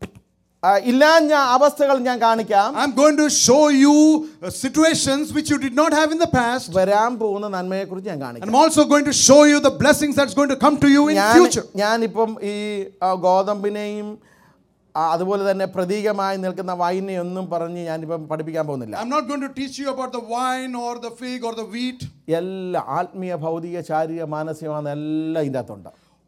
ആ, ഇല്ലാഞ്ഞ അവസ്ഥകൾ ഞാൻ കാണിക്കാം I'm going to show you uh, situations which you did not have in the past. വരാൻ പോകുന്ന നന്മയെ കുറിച്ച് ഞാൻ And കാണിക്കാം I'm also going to show you the blessings that's going to come to you in ഞാൻ future. ഞാനിപ്പം ഈ ആ, ഗോതമ്പിനെയും ആ, അതുപോലെ തന്നെ പ്രതീകമായി നിൽക്കുന്ന വൈനെ ഒന്നും പറഞ്ഞ് ഞാനിപ്പം പഠിപ്പിക്കാൻ പോകുന്നില്ല I'm not going to teach you about the wine or the fig or the wheat. എല്ലാ ആത്മീയ ഭൗതിക ശാരീരിക മാനസികമായ എല്ലാം ഇതിൻ്റെ അകത്തുണ്ട്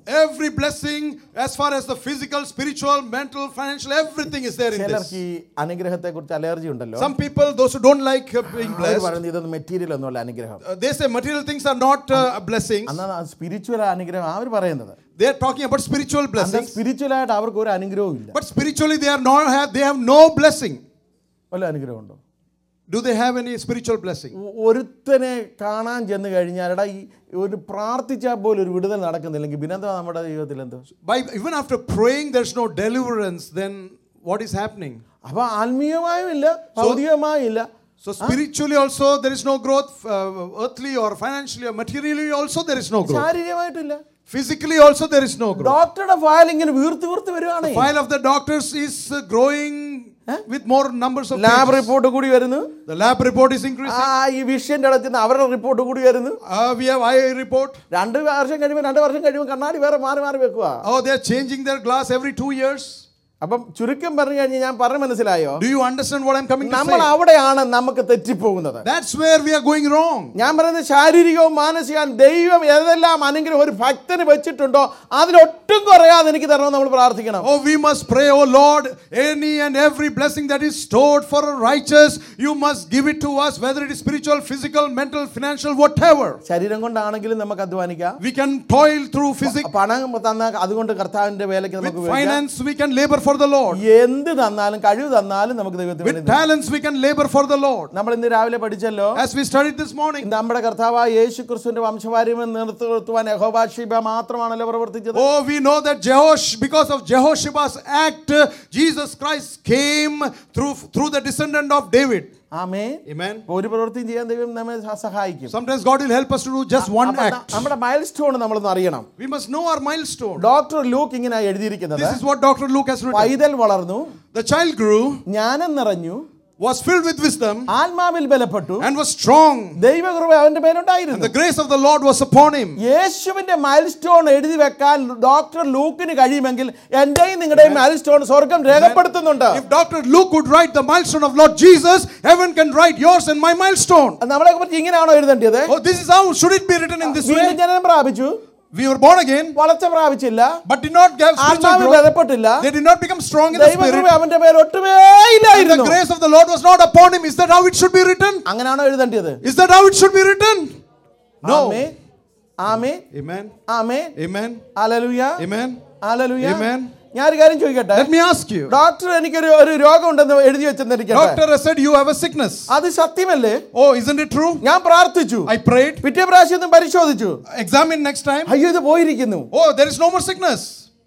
Every blessing, as far as the physical, spiritual, mental, financial, everything is there in this. ചിലർക്ക് ഈ അനുഗ്രഹത്തെ കുറിച്ച് അലർജി ഉണ്ടല്ലോ Some people, those who don't like uh, being our blessed, പറയുന്നത് ഇതൊന്നും മെറ്റീരിയൽ ഒന്നുമല്ല അനുഗ്രഹം uh, they say material things are not uh, blessings. എന്നാ സ്പിരിച്വൽ അനുഗ്രഹം അവർ പറയുന്നത് They are talking about spiritual blessings, spiritual ആയിട്ട് അവർക്ക് ഒരു അനുഗ്രഹവും ഇല്ല but spiritually they are not have they have no blessing. വല്ല അനുഗ്രഹം ഉണ്ടോ Do they have any spiritual blessing? ഒ- ഒരുത്തനെ കാണാൻ ചെന്ന് കഴിഞ്ഞാൽ എടാ ഈ ഒരു പ്രാർത്ഥിച്ചാൽ പോലും ഒരു വിടുതൽ നടക്കുന്നില്ലെങ്കിൽ പിന്നെന്താ നമ്മുടെ ജീവിതത്തിൽ എന്തോ By even after praying, there's no deliverance. Then what is happening? അപ്പൊ ആത്മീയമായും ഇല്ല ഭൗതികമായും ഇല്ല So spiritually also there is no growth, uh, earthly or financially or materially also there is no growth. ശാരീരികമായിട്ടില്ല Physically also there is no growth. ഡോക്ടറുടെ file ഇങ്ങനെ വീർത്ത് വീർത്ത് വരുവാണ് File of the doctors is uh, growing with more numbers of lab pages. Report കൂടി വരുന്നു The lab report is increasing. ആ ഈ വിഷയന്റെ അടുത്ത് നിന്ന് അവരുടെ റിപ്പോർട്ട് കൂടി വരുന്നു Uh, we have eye report. രണ്ട് വർഷം കഴിയുമ്പോൾ രണ്ട് വർഷം കഴിയുമ്പോൾ കണ്ണാടി വേറെ മാറി മാറി വെക്കുക Oh, they are changing their glass every two years. അപ്പം ചുരുക്കം പറഞ്ഞു കഴിഞ്ഞാൽ ഞാൻ പറഞ്ഞു മനസ്സിലായോ Do you understand what I'm coming to നമ്മൾ say? അവിടെയാണ് നമുക്ക് തെറ്റിപ്പോകുന്നത് That's where we are going wrong. ഞാൻ പറയുന്നത് ശാരീരികവും മാനസികവും ദൈവം ഏതെല്ലാം അനുഗ്രഹം ഒരു ഭക്തന് വെച്ചിട്ടുണ്ടോ അതിലൊട്ടും കുറയാതെ എനിക്ക് തരണമെന്ന് നമ്മൾ പ്രാർത്ഥിക്കണം Oh, we must pray, oh Lord, any and every blessing that is stored for a righteous, you must give it to us, whether it is spiritual, physical, mental, financial, whatever. ശരീരം കൊണ്ടാണെങ്കിലും നമുക്ക് അധ്വാനിക്കാം We can toil through physics, പണം തന്ന അതുകൊണ്ട് കർത്താവിന്റെ വേലയ്ക്ക് with നമുക്ക് ഉപയോഗിക്കാം. finance, we can labor for the Lord. എന്ത് തന്നാലും കഴിവ് തന്നാലും നമുക്ക് ദൈവത്തിന് With വേണ്ടി talents, we can labor for the Lord. നമ്മൾ ഇന്ന് രാവിലെ പഠിച്ചല്ലോ As we studied this morning, നമ്മുടെ കർത്താവായ യേശു ക്രിസ്തുവിന്റെ വംശപാര്യം നിർത്തുവാൻ യഹോബാഷിബ മാത്രമാണല്ലോ പ്രവർത്തിച്ചത് oh, we know that Jehosh, because of Jehoshaph's act, uh, Jesus Christ came through, through the descendant of David. ആമേ Amen. ഒരു പ്രവൃത്തിയും ചെയ്യാൻ ദൈവം നമ്മെ സഹ- സഹായിക്കും Sometimes God will help us to do just one അപ്പൊ ന- act. നമ്മുടെ മൈൽ സ്റ്റോൺ നമ്മളൊന്ന് അറിയണം We must know our milestone. Doctor Luke ഇങ്ങനെ എഴുതിയിരിക്കുന്നത് This is what Dr. Luke has written. പൈതൽ വളർന്നു The child grew, ജ്ഞാനം നിറഞ്ഞു was filled with wisdom, ആത്മാവിൽ ബലപ്പെട്ടു and was strong. ദൈവകൃപ അവന്റെ And മേലുണ്ടായിരുന്നു the grace of the Lord was upon him. യേശുവിന്റെ മൈൽ സ്റ്റോൺ എഴുതി വെക്കാൻ ഡോക്ടർ ലൂക്കിന് കഴിയുമെങ്കിൽ എന്റെയും നിങ്ങളുടെയും മൈൽ സ്റ്റോൺ സ്വർഗം രേഖപ്പെടുത്തുന്നുണ്ട് If Dr. Luke could write the milestone of Lord Jesus, heaven can write yours and my milestone. നമ്മളെ കുറിച്ച് ഇങ്ങനെയാണോ എഴുതേണ്ടത് Oh, this is how should it be written in this വീണ്ടും way? ജനനം പ്രാപിച്ചു We were born again, വളർച്ച പ്രാപിച്ചില്ല but did not get spiritual ആത്മാവിൽ growth. ബലപ്പെട്ടില്ല They did not become strong in the ദൈവകൃപ spirit. അവന്റെ മേൽ ഒട്ടുമേ And the ഇല്ലായിരുന്നു grace of the Lord was not upon him. Is that how it should be written? അങ്ങനെയാണോ എഴുതേണ്ടത് Is that how it should be written? No. ആമേ ആമേ Amen. Amen Amen. Hallelujah Amen. Hallelujah Amen. ഞാൻ ഒരു കാര്യം ചോദിക്കട്ടെ Let me ask you. Doctor എനിക്കൊരു ഒരു രോഗം ഉണ്ടെന്ന് എഴുതി വെച്ചെന്നിരിക്കട്ടെ Doctor has said you have a sickness. അത് സത്യമല്ലേ Oh, isn't it true? ഞാൻ പ്രാർത്ഥിച്ചു I prayed. പിറ്റേ പ്രാവശ്യം ഒന്നും പരിശോധിച്ചു Examine next time. അയ്യോ ഇത് പോയിരിക്കുന്നു Oh, there is no more sickness.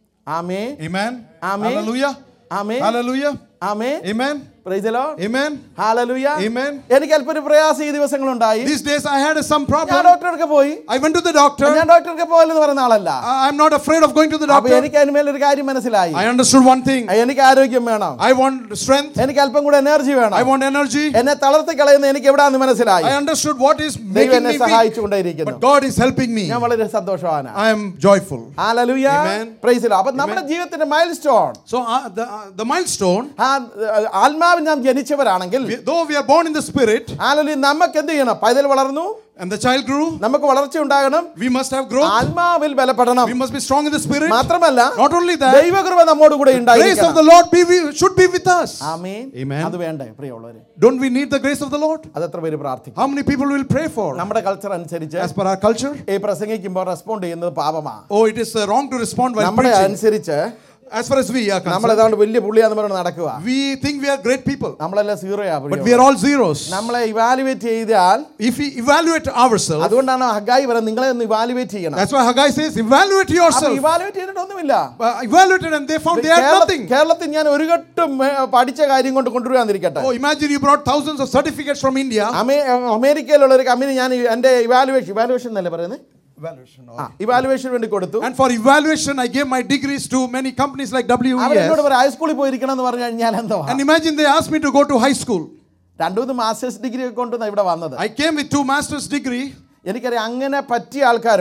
ആമേ Amen. Amen. Hallelujah. ആമേ Hallelujah. Amen Amen. Praise Lord Amen. Hallelujah Amen. എനിക്ക് അല്പം ഒരു പ്രയാസം ഈ ദിവസങ്ങളുണ്ടായി These days I had some ഞാൻ problem. ഡോക്ടർക്ക് പോയി I went to the doctor. ഞാൻ ഡോക്ടർക്ക് പോകലെന്ന് പറയുന്ന ആളല്ല I- I'm not afraid of going to the അപ്പൊ doctor. എനിക്ക് അതിന്മേൽ ഒരു കാര്യം മനസ്സിലായി I understood one thing. എനിക്ക് ആരോഗ്യം വേണം I want strength. എനിക്ക് അല്പം കൂടെ എനർജി I വേണം want energy. എന്നെ തളർത്തി കളയുന്ന എനിക്ക് എവിടാന്ന് മനസ്സിലായി I understood what is ദൈവം making എന്നെ me weak. സഹായിച്ചുകൊണ്ടേയിരിക്കുന്നു But God is helping me. ഞാൻ വളരെ സന്തോഷവാനാണ് I am joyful. Hallelujah Amen. Praise അപ്പൊ നമ്മുടെ ജീവിതത്തിന്റെ milestone So uh, the, uh, the milestone, ആത്മാവിൽ നാം ജനിച്ചവരാണെങ്കിൽ we- though we are born in the spirit hallelujah നമുക്ക് എന്ത് ചെയ്യണം പൈതൽ വളർന്നു and the child grew, നമുക്ക് വളർച്ച ഉണ്ടാകണം we must have growth. ആത്മാവിൽ ബലപ്പെടണം We must be strong in the spirit. മാത്രമല്ല Not only that, ദൈവകൃപ നമ്മോട് കൂടെ grace of ഉണ്ടായിരിക്കണം the Lord be, we- should be with us. Amen Amen. അത് വേണ്ടേ പ്രിയമുള്ളവര് Don't we need the grace of the Lord? അതെത്ര പേര് പ്രാർത്ഥിക്കും How many people will pray for? നമ്മുടെ കൾച്ചർ അനുസരിച്ച് As per our culture? ഈ പ്രസംഗിക്കുമ്പോൾ റെസ്പോണ്ട് ചെയ്യുന്നത് പാപമാണ് Oh, it is uh, wrong to respond while നമ്മുടെ preaching. അനുസരിച്ച് As far as we are നമ്മൾ concerned, ഏതാണ്ട് വലിയ പുള്ളിയാന്ന് പറഞ്ഞ് നടക്കുക we think we are great people, നമ്മളെല്ലാം സീറോയാ but we are all zeros. നമ്മളെ ഇവാലുവേറ്റ് ചെയ്താൽ If we evaluate ourselves, അതുകൊണ്ടാണ് ഹഗായി പറയുന്നത് നിങ്ങളെ ഒന്ന് ഇവാലുവേറ്റ് ചെയ്യണം that's why Haggai says, evaluate yourself. Evaluate ചെയ്തിട്ടൊന്നുമില്ല Uh, evaluated and they found they had കേരള- nothing. കേരളത്തിൽ ഞാൻ ഒരു ഘട്ടം ഏ, പഠിച്ച കാര്യം കൊണ്ട് കൊണ്ടുവരാന്നിരിക്കട്ടെ Oh, imagine you brought thousands of certificates from India. അമേ അമേരിക്കയിലുള്ള ഒരു കമ്പനി ഞാൻ എൻ്റെ ഇവാലുവേഷൻ ഇവാലുവേഷൻ എന്നല്ലേ പറയുന്നത് Evaluation. ആ ഇവാലുവേഷൻ വേണ്ടി കൊടുത്തു And for evaluation, I gave my degrees to many companies like അവരെന്നോട് WES. പറയും ഹൈസ്കൂളിൽ പോയിരിക്കണം എന്ന് പറഞ്ഞു കഴിഞ്ഞാൽ എന്തോ And imagine they asked me to go to high school. രണ്ടു മൂന്ന് മാസ്റ്റേഴ്സ് ഡിഗ്രി ഒക്കെ കൊണ്ടുവന്ന ഇവിടെ വന്നത് I came with two master's degree. എനിക്കറിയാം അങ്ങനെ പറ്റിയ ആൾക്കാരുണ്ട്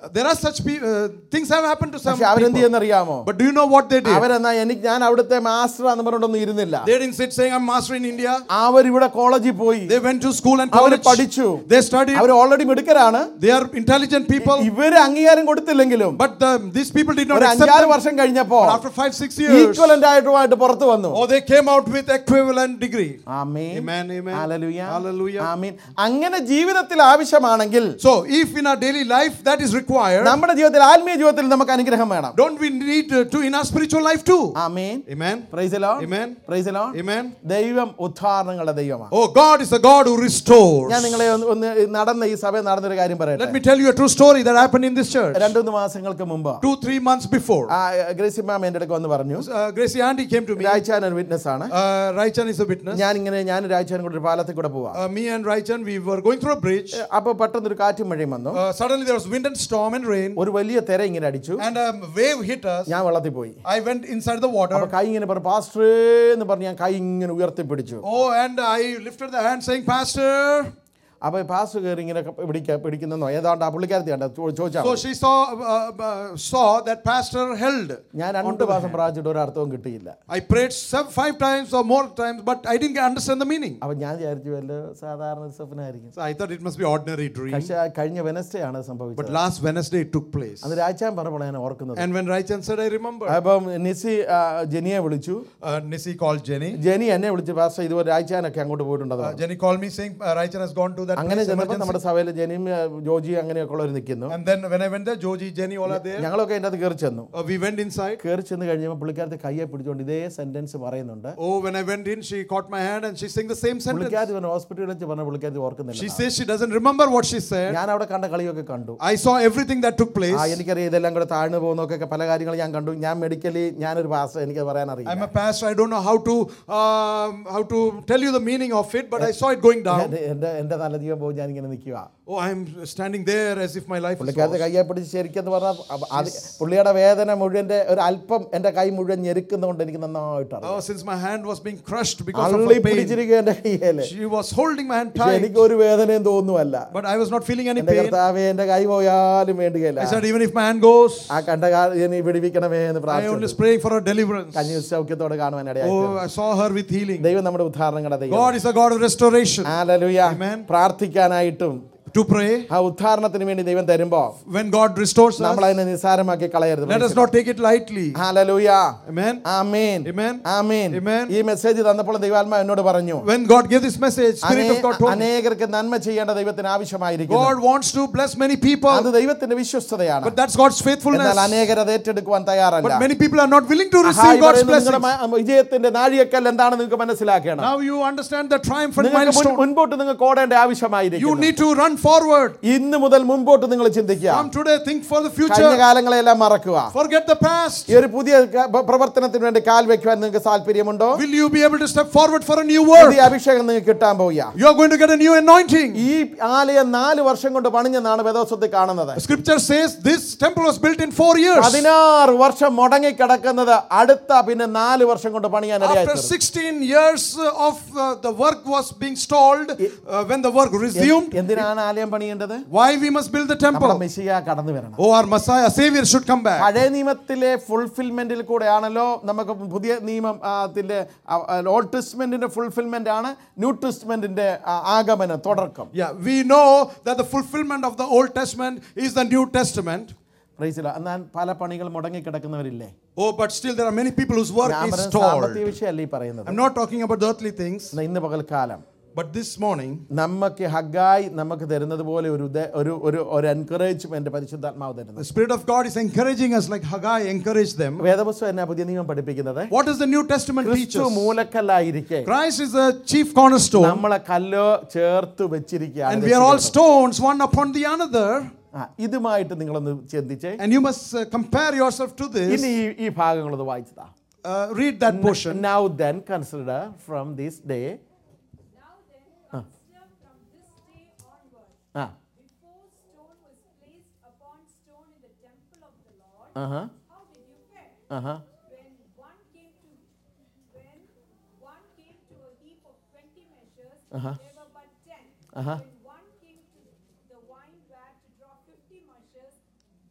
There are such people, uh, things have happened to some പക്ഷെ അവരെന്ത് people. ചെയ്യുന്നറിയാമോ But do you know what they did? അവരെന്നാ എനിക്ക് ഞാൻ അവിടുത്തെ മാസ്റ്റർ എന്ന് പറഞ്ഞിട്ടൊന്നും ഇരുന്നില്ല They didn't sit saying, I'm master in India. അവരിവിടെ കോളേജിൽ പോയി They went to school and അവർ college. പഠിച്ചു They studied. അവർ ഓൾറെഡി മിടുക്കരാണ് They are intelligent people. ഇവര് അംഗീകാരം കൊടുത്തില്ലെങ്കിലും But the, these people did not ഒരു accept അഞ്ചാറ് them. വർഷം കഴിഞ്ഞപ്പോ But after five, six years, equivalent ആയിട്ടുമായിട്ട് പുറത്തു വന്നു oh, they came out with equivalent degree. Amen. Amen, amen. Hallelujah. Hallelujah. ആമേൻ. അങ്ങനെ ജീവിതത്തിൽ ആവശ്യമാണെങ്കിൽ So, if in our daily life that is required, നമ്മുടെ ജീവിതത്തിൽ ആത്മീയ ജീവിതത്തിൽ നമുക്ക് അനുഗ്രഹം വേണം don't we need uh, to in our spiritual life too? Amen Amen. Praise Lord Amen. Praise Lord Amen. ദൈവം ഉദ്ധാരണങ്ങളുടെ ദൈവമാണ് Oh, God is a God who restores. ഞാൻ നിങ്ങളെ ഒന്ന് ഒന്ന് നടന്ന ഈ സഭയിൽ നടന്നൊരു കാര്യം പറയട്ടെ Let me tell you a true story that happened in this church. രണ്ടു മൂന്ന് മാസങ്ങൾക്ക് മുമ്പ് Two, three months before, ആ ഗ്രേസി മാം എൻ്റെ അടുക്ക് വന്ന് പറഞ്ഞു uh, Gracie Andy came to me. രായ്ച്ചാൻ ഒരു വിറ്റ്നസ് ആണ് Uh, Raichan is a witness. ഞാൻ ഇങ്ങനെ ഞാൻ രായ്ച്ചാൻ കൂടെ ഒരു പാലത്തിൽ കൂടെ പോവാ Uh, me and Raichan, we were going through a bridge. അപ്പൊ പെട്ടെന്ന് ഒരു കാറ്റും മഴയും വന്നു Uh, suddenly there was wind and storm and rain, ഒരു വലിയ തിര ഇങ്ങനെ അടിച്ചു and a wave hit us. ഞാൻ വെള്ളത്തിൽ പോയി I went inside the അപ്പൊ water. കൈ ഇങ്ങനെ പറഞ്ഞു പാസ്റ്ററേ എന്ന് പറഞ്ഞ് ഞാൻ കൈ ഇങ്ങനെ ഉയർത്തിപ്പിടിച്ചു Oh, and I lifted the hand saying, Pastor. അപ്പൊ പാസ്റ്റർ കയറി ഇങ്ങനെ പിടിക്ക പിടിക്കുന്നോ ഏതാണ്ട് ആ പുള്ളിക്കാരത്തി കണ്ട ചോദിച്ചാൽ So she saw uh, uh, saw that pastor held. ഞാൻ രണ്ട് മാസം പ്രാർത്ഥിച്ചിട്ട് ഒരു അർത്ഥവും കിട്ടിയില്ല I prayed seven, five times or more times, but I didn't understand the meaning. അപ്പൊ ഞാൻ വിചാരിച്ചു വല്ല സാധാരണ സ്വപ്നമായിരിക്കും So I thought it must be ordinary dream. പക്ഷെ കഴിഞ്ഞ വെനസ്ഡേ ആണ് But സംഭവിച്ചത് last Wednesday it took place. അത് രാജാൻ പറഞ്ഞപ്പോൾ ഞാൻ ഓർക്കുന്നത് And when Raichan said, I remember. അപ്പം നിസി ആ, ജെനിയെ വിളിച്ചു Uh, Nisi called Jenny. Jeni എന്നെ വിളിച്ചു പാസ്റ്റർ ഇതുപോലെ രാജാനൊക്കെ അങ്ങോട്ട് പോയിട്ടുണ്ട് Uh, Jenny called me saying, uh, Raichan has gone to that അങ്ങനെ place, ചെന്നപ്പോൾ emergency. നമ്മുടെ സഭയിൽ ജെനിയും ആ, ജോജി അങ്ങനെയൊക്കെ ഉള്ളവർ നിൽക്കുന്നു And then when I went there, Joji, Jenny, all are there. ഞങ്ങളൊക്കെ അതിൻ്റെ അത് കയറി ചെന്നു Uh, we went inside. കയറി ചെന്ന് കഴിഞ്ഞപ്പോൾ പുള്ളിക്കാരത്തെ കയ്യെ പിടിച്ചുകൊണ്ട് ഇതേ സെന്റൻസ് പറയുന്നുണ്ട് Oh, when I went in, she caught my hand and she sang the same sentence. പുള്ളിക്കാരത്തി പറഞ്ഞ ഹോസ്പിറ്റലിൽ വെച്ച് പറഞ്ഞ പുള്ളിക്കാരത്തി She ഓർക്കുന്നില്ല says she doesn't remember what she said. ഞാൻ അവിടെ കണ്ട കളിയൊക്കെ കണ്ടു I saw everything that took place. ആ എനിക്കറിയാം ഇതെല്ലാം കൂടെ താഴ്ന്നു പോകുന്നൊക്കെ പല കാര്യങ്ങൾ ഞാൻ കണ്ടു ഞാൻ മെഡിക്കലി ഞാനൊരു പാസ്റ്റർ എനിക്ക് പറയാൻ I'm അറിയില്ല a pastor. I don't know how to um, how to tell you the meaning of it, but I saw it going down. എൻ്റെ- എൻ്റെ എൻ്റെ നല്ല ജീവൻ പോകും ഞാൻ ഇങ്ങനെ നിൽക്കുക Oh, I'm standing there as if my life is പുള്ളിക്കാരത്തെ lost. കയ്യെ പിടിച്ച് ശരിക്കെന്ന് പറഞ്ഞാൽ അപ്പ- അത് പുള്ളിയുടെ വേദന മുഴുവൻ്റെ ഒരു അല്പം എൻ്റെ കൈ മുഴുവൻ ഞെരുക്കുന്നതുകൊണ്ട് എനിക്ക് നന്നായിട്ട് അറിയാം Oh, since my hand was being crushed because of അള്ളി her pain, പിടിച്ചിരിക്കുക എൻ്റെ കയ്യേല് she was holding my hand പക്ഷെ tight, എനിക്ക് ഒരു വേദനയും തോന്നുമല്ല but I was not feeling any എൻ്റെ pain. കർത്താവെ എൻ്റെ കൈ പോയാലും വേണ്ടുകയില്ല I said, even if my hand goes, ആ കണ്ട നീ വിടിവിക്കണമേ എന്ന് I പ്രാർത്ഥിച്ചു only praying for her deliverance. കഞ്ഞി സൗഖ്യത്തോടെ കാണുവാൻ ഇടയായി Oh, I saw her with healing. ദൈവം നമ്മുടെ ഉദ്ധാരണങ്ങളുടെ ദൈവം God is a God of restoration. Hallelujah. Amen. പ്രാർത്ഥിക്കാനായിട്ടും To pray, ആ ഉദ്ധാരണത്തിന് വേണ്ടി ദൈവം തരുമ്പോ when God restores നമ്മൾ us, അതിനെ നിസ്സാരമാക്കി കളയരുത് let us not take it lightly. Hallelujah. Amen. Amen. Amen. Amen. Amen. ഈ മെസ്സേജ് തന്നപ്പോൾ ദൈവാത്മാ എന്നോട് പറഞ്ഞു When God gave this message, Spirit of God അനേ- told me, അനേകർക്ക് നന്മ ചെയ്യേണ്ട ദൈവത്തിന് ആവശ്യമായിരിക്കും God wants to bless many people, അത് ദൈവത്തിന്റെ വിശ്വസ്തതയാണ് but that's God's faithfulness. എന്നാൽ അനേകർ അത് ഏറ്റെടുക്കുവാൻ തയ്യാറല്ല But many people are not willing to Aaha, receive ഈ God's പറയുന്ന നിങ്ങളുടെ blessings. മ- വിജയത്തിന്റെ നാഴികക്കൽ എന്താണെന്ന് നിങ്ങൾക്ക് മനസ്സിലാക്കണം Now you understand the triumph and നിങ്ങൾക്ക് മുൻ- milestone. മുൻപോട്ട് നിങ്ങൾക്ക് ഓടേണ്ട You ആവശ്യമായിരിക്കും need to run forward. ഇന്ന് മുതൽ മുൻപോട്ട് നിങ്ങൾ ചിന്തിക്കുക From today, think for the കഴിഞ്ഞ future. കാലങ്ങളെല്ലാം മറക്കുക Forget the past. ഈ ഒരു പുതിയ ക- പ- പ്രവർത്തനത്തിന് വേണ്ടി കാൽ വെക്കുവാൻ നിങ്ങൾക്ക് താല്പര്യമുണ്ടോ Will you be able to step forward for a new work? പുതിയ അഭിഷേകം നിങ്ങൾക്ക് കിട്ടാൻ പോവുക You are going to get a new anointing. ഈ ആലയം നാല് വർഷം കൊണ്ട് പണിഞ്ഞെന്നാണ് വേദോസ്വത്തിൽ കാണുന്നത് Scripture says this temple was built in four years. പതിനാറ് വർഷം മുടങ്ങി കിടക്കുന്നത് അടുത്ത പിന്നെ നാല് വർഷം കൊണ്ട് പണിയാൻ After ഇടയായി 16 years uh, of uh, the work was being stalled, uh, when the work resumed, എന്തിനാണ് ആലയം പണിയേണ്ടത് why we must build the നമ്മുടെ temple? മെസ്സിയ കടന്നു വരണം Oh, our Messiah, Savior should come back. പഴയ നിയമത്തിലെ ഫുൾഫിൽമെന്റിൽ കൂടെയാണല്ലോ നമുക്ക് പുതിയ നിയമം ആ, ത്തിന്റെ ഓൾഡ് ടെസ്റ്റ്മെന്റിന്റെ ഫുൾഫിൽമെന്റ് ആണ് ന്യൂ ടെസ്റ്റ്മെന്റിന്റെ ആ, ആഗമനം തുടക്കം Yeah, we know that the fulfillment of the Old Testament is the New Testament. പ്രൈസില എന്നാൽ പല പണികൾ മുടങ്ങി കിടക്കുന്നവരില്ലേ Oh, but still there are many people whose work ഞാൻ is പറയുന്നത് stalled. സാമ്പത്തിക വിഷയമല്ല ഈ പറയുന്നത് I'm not talking about the earthly things, എന്നാ ഇന്ന് പകൽക്കാലം but this morning, നമുക്ക് ഹഗായി നമുക്ക് തരുന്നത് പോലെ ഒരു ഉദ- ഒരു ഒരു ഒരു എൻകറേജ്മെന്റ് പരിശുദ്ധാത്മാവ് the തരുന്നത് Spirit of God is encouraging us like Haggai encouraged them. വേദപുസ്തകം എന്നാ പുതിയ നിയമം പഠിപ്പിക്കുന്നത് What does the New Testament teach ക്രിസ്തു us? മൂലക്കല്ലായിരിക്കെ Christ is the chief cornerstone, നമ്മളെ കല്ലോ ചേർത്ത് വെച്ചിരിക്കുകയാണ് and we are all രക്ഷിക്കപ്പെട്ടത്. stones one upon the another. ആ, ഇതുമായിട്ട് നിങ്ങളൊന്ന് ചിന്തിച്ചേ And you must uh, compare yourself to this. ഇനി ഈ ഈ ഭാഗങ്ങളൊന്ന് വായിച്ചതാ Uh, read that portion. Now then consider from this day Now then, consider from this day onward, ആ before stone was placed upon stone in the temple of the Lord, Aaha how did you fare? Aaha When one came to when one came to a heap of twenty measures, there were but ten. Uh-huh. When one came to the wine vat to draw fifty measures,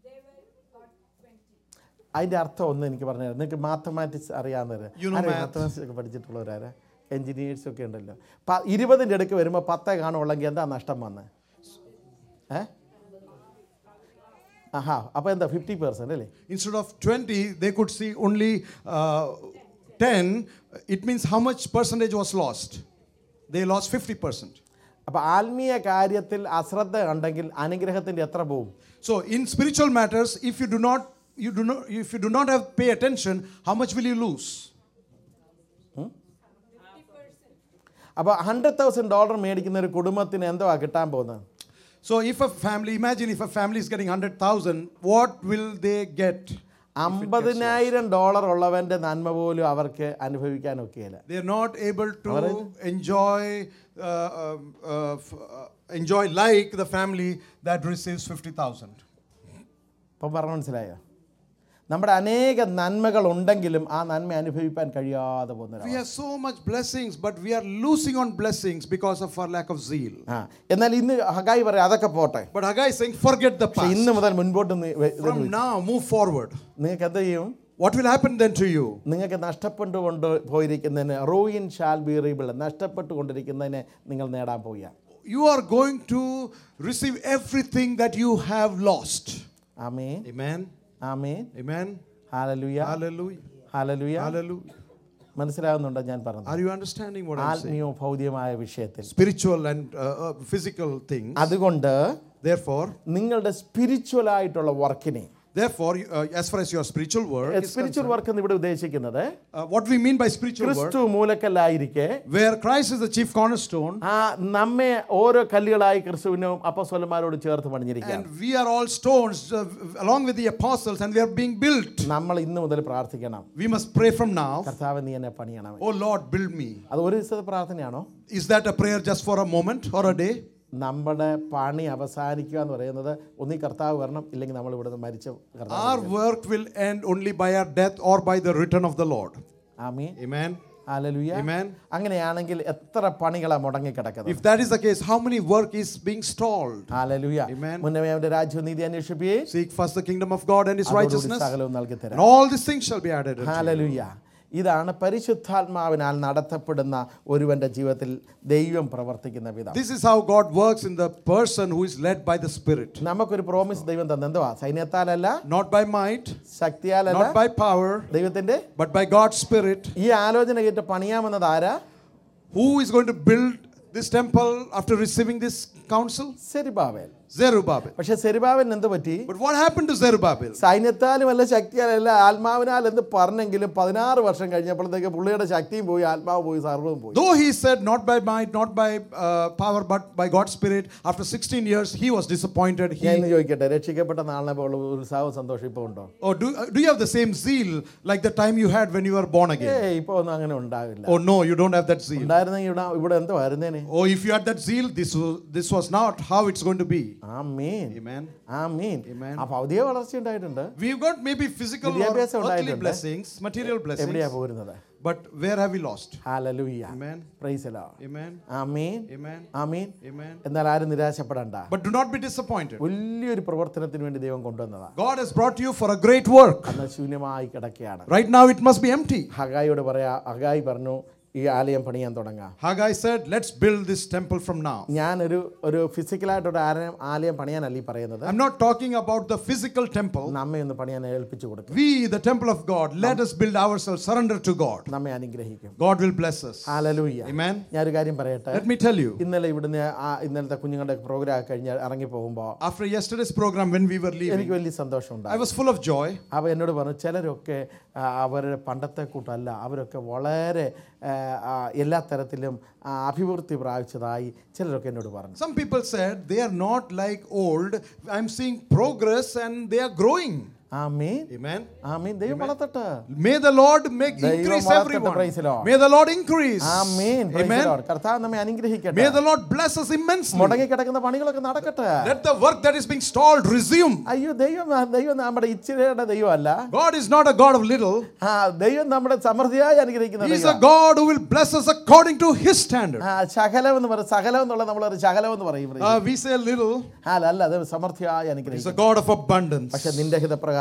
അതിൻ്റെ അർത്ഥം ഒന്ന് എനിക്ക് പറഞ്ഞു തരാം നിങ്ങൾക്ക് mathematics അറിയാവുന്നവർ You know math. Mathematics ഒക്കെ പഠിച്ചിട്ടുള്ളവരാരാ engineers ഒക്കെ ഉണ്ടല്ലോ പ ഇരുപതിൻ്റെ അടുക്ക് വരുമ്പോൾ പത്തേ കാണുള്ളെങ്കിൽ എന്താ നഷ്ടം വന്ന് ഏ ആഹാ അപ്പോൾ എന്താ ഫിഫ്റ്റി പെർസെൻ്റ് അല്ലേ Instead of 20, they could see only uh, 10. It means how much percentage was lost? They lost 50%. അപ്പോൾ ആത്മീയ കാര്യത്തിൽ അശ്രദ്ധ ഉണ്ടെങ്കിൽ അനുഗ്രഹത്തിൻ്റെ എത്ര പോവും So in spiritual matters, if you do not you do not if you do not have pay attention, how much will you lose? അപ്പോൾ hundred thousand dollar മേടിക്കുന്ന ഒരു കുടുംബത്തിന് എന്തോ കിട്ടാൻ പോകുന്നത് So if a family, imagine if a family is getting 100,000, what will they get? അമ്പതിനായിരം dollar ഉള്ളവൻ്റെ നന്മ പോലും അവർക്ക് അനുഭവിക്കാൻ ഒക്കെയില്ല They are not able to enjoy uh, um, uh, f- uh, enjoy like the family that receives 50,000. ഇപ്പം പറഞ്ഞ മനസ്സിലായോ നമ്മുടെ അനേക നന്മകൾ ഉണ്ടെങ്കിലും ആ നന്മ അനുഭവിക്കാൻ കഴിയാതെ പോകുന്ന We have so much blessings, but we are losing on blessings because of our lack of zeal. ആ എന്നാൽ ഇന്ന് ഹഗായി പറയാം അതൊക്കെ പോട്ടെ But Haggai is saying, forget the പക്ഷെ past. ഇന്ന് മുതൽ മുൻപോട്ട് നി- വെ- ഇത് From now, move forward. നിങ്ങൾക്ക് എന്ത് ചെയ്യും What will happen then to you? നിങ്ങൾക്ക് നഷ്ടപ്പെട്ടുകൊണ്ട് പോയിരിക്കുന്നതിന് റോയിൻ ഷാൽ ബി റീബിൾ നഷ്ടപ്പെട്ടുകൊണ്ടിരിക്കുന്നതിനെ നിങ്ങൾ നേടാൻ പോവുക You are going to receive everything that you have lost. Amen Amen. Amen Amen. Hallelujah Hallelujah. Hallelujah Hallelujah. മനസ്സിലാകുന്നുണ്ടോ ഞാൻ പറഞ്ഞത് Are you understanding what I'm saying? ആത്മീയ ഭൗതികമായ വിഷയത്തിൽ Spiritual and uh, uh, physical things. അതുകൊണ്ട് Therefore, നിങ്ങളുടെ spiritual ആയിട്ടുള്ള വർക്കിനെ therefore, uh, as far as your spiritual work, is spiritual work എന്ന് ഇവിടെ ഉദ്ദേശിക്കുന്നത് uh, what we mean by spiritual work, ക്രിസ്തു മൂലക്കല്ലായിരിക്കെ where Christ is the chief cornerstone, ആ നമ്മെ ഓരോ കല്ലുകളായി ക്രിസ്തുവിനും അപ്പസ്വലന്മാരോട് ചേർത്ത് പണിഞ്ഞിരിക്കുക and we are all stones uh, along with the apostles, and we are being built. നമ്മൾ ഇന്ന് മുതൽ പ്രാർത്ഥിക്കണം We must pray from now. കർത്താവ് നീ എന്നെ പണിയണം Oh Lord, build me. അത് ഒരു ദിവസത്തെ പ്രാർത്ഥനയാണോ Is that a prayer just for a moment or a day? നമ്മുടെ പണി അവസാനിക്കുക എന്ന് പറയുന്നത് ഒന്നീ കർത്താവ് വരണം ഇല്ലെങ്കിൽ നമ്മൾ ഇവിടുന്ന് മരിച്ച കർത്താവ് Our work will end only by our death or by the return of the Lord. Amen Amen. Hallelujah Amen. അങ്ങനെയാണെങ്കിൽ എത്ര പണികളാ മുടങ്ങിക്കിടക്കുന്നത് If that is the case, how many work is being stalled? Hallelujah Amen. മുന്നമേ അവന്റെ രാജ്യവും നീതി അന്വേഷിപ്പിയേ Seek first the kingdom of God and His അതോടുകൂടി righteousness, സകലവും നൽകി and തരാം all these things shall be added. unto you. ഹാലലുയ ഇതാണ് പരിശുദ്ധാത്മാവിനാൽ നടത്തപ്പെടുന്ന ഒരുവന്റെ ജീവിതത്തിൽ ദൈവം പ്രവർത്തിക്കുന്ന വിധം This is how God works in the person who is led by the Spirit. നമുക്കൊരു പ്രോമിസ് ദൈവം തന്നെ എന്തുവാ സൈന്യത്താലല്ല Not by might, ശക്തിയാലല്ല not by power, ദൈവത്തിന്റെ but by God's Spirit. ഈ ആലോചന കേട്ട് പണിയാമെന്നത് ആരാ Who is going to build this temple after receiving this counsel? സെരിബാവേൽ Zerubbabel. പക്ഷെ സെരിബാവേൽ എന്ത് പറ്റി But what happened to Zerubbabel? സൈന്യത്താലും അല്ല ശക്തിയാലല്ല ആത്മാവിനാൽ എന്ന് പറഞ്ഞെങ്കിലും പതിനാറ് വർഷം കഴിഞ്ഞപ്പോഴത്തേക്ക് പുള്ളിയുടെ ശക്തിയും പോയി ആത്മാവ് പോയി സർവ്വവും പോയി Though he said, not by might, not by uh, power, but by God's Spirit, after 16 years, he was disappointed. ഞാൻ He, ഇന്ന് ചോദിക്കട്ടെ രക്ഷിക്കപ്പെട്ട നാളിനെ പോലെ ഉത്സാഹവും സന്തോഷം ഇപ്പോൾ ഉണ്ടോ oh, do, uh, do you have the same zeal like the time you had when you were born ഏ again? ഇപ്പൊ ഒന്നും അങ്ങനെ ഉണ്ടാവില്ല Oh, no, you don't have that zeal. ഉണ്ടായിരുന്നെങ്കിൽ ഇവിടെ ഇവിടെ എന്തോ ആയിരുന്നേനെ Oh, if you had that zeal, this was, this was not how it's going to be. ആ മീൻ Amen. ആ മീൻ Amen. ആ ഭൗതിക വളർച്ച ഉണ്ടായിട്ടുണ്ട് We've got maybe physical or വിദ്യാഭ്യാസം earthly ഉണ്ടായിട്ടുണ്ട്. blessings, material എവിടെയാ blessings, പോരുന്നത് but where have we lost? Hallelujah Amen. Praise Lord Amen. ആ മീൻ Amen. ആ മീൻ Amen. എന്നാൽ ആരും നിരാശപ്പെടണ്ട But do not be disappointed. വലിയൊരു പ്രവർത്തനത്തിന് വേണ്ടി ദൈവം കൊണ്ടുവന്നതാ God has brought you for a great work. അന്ന് ശൂന്യമായി കിടക്കുകയാണ് Right now, it must be empty. ഹഗായിയോട് പറയാ ഹഗായി പറഞ്ഞു ഈ ആലയം പണിയാൻ തുടങ്ങാം Haggai said, Let's build this temple from now. ഞാനൊരു ഒരു ഫിസിക്കലായിട്ടൊരു ആലയം ആലയം പണിയാനല്ല ഈ പറയുന്നത് I'm not talking about the physical temple. നമ്മെ ഒന്ന് പണിയാൻ ഏൽപ്പിച്ചു കൊടുക്കും We, the temple of God, let us build ourselves, surrender to God. നമ്മെ അനുഗ്രഹിക്കും God will bless us. Hallelujah Amen. ഞാനൊരു കാര്യം പറയട്ടെ Let me tell you, ഇന്നലെ ഇവിടുന്ന് ആ ഇന്നലത്തെ കുഞ്ഞുങ്ങളുടെ പ്രോഗ്രാം കഴിഞ്ഞ് ഇറങ്ങി പോകുമ്പോൾ after yesterday's program, when we were leaving, എനിക്ക് വലിയ സന്തോഷമുണ്ടായി I was full of joy. അവ എന്നോട് പറഞ്ഞു ചിലരൊക്കെ ആ, അവരുടെ പണ്ടത്തെ കൂട്ടല്ല അവരൊക്കെ വളരെ ആ, ആ, എല്ലാ തരത്തിലും ആ, അഭിവൃദ്ധി പ്രാപിച്ചതായി ചിലരൊക്കെ എന്നോട് പറഞ്ഞു Some people said they are not like old. I'm seeing progress and they are growing. ആ മീൻ Amen. ആ മീൻ ദൈവം വളർത്തട്ടെ May the Lord make ദൈവം increase വളർത്തട്ടെ, everyone. praise the Lord. May the Lord increase. ആ മീൻ praise the Amen. Lord. കർത്താവ് നമ്മെ അനുഗ്രഹിക്കട്ടെ May the Lord bless us immensely. മുടങ്ങിക്കിടക്കുന്ന പണികളൊക്കെ നടക്കട്ടെ Let the work that is being stalled resume. അയ്യോ ദൈവം ദൈവം നമ്മുടെ ഇച്ചിരയുടെ ദൈവമല്ല God is not a God of little. ആ ദൈവം നമ്മുടെ സമൃദ്ധിയായി അനുഗ്രഹിക്കുന്ന He is a ദൈവം God who will bless us according to His standard. ആ ശകലം എന്ന് പറയും സകലം എന്നുള്ള നമ്മൾ ഒരു ശകലം എന്ന് പറയും Uh, we say little. ആ അല്ല അത് സമൃദ്ധിയായി He's അനുഗ്രഹിക്കും a God of abundance. പക്ഷെ നിന്റെ ഹിതപ്രകാരം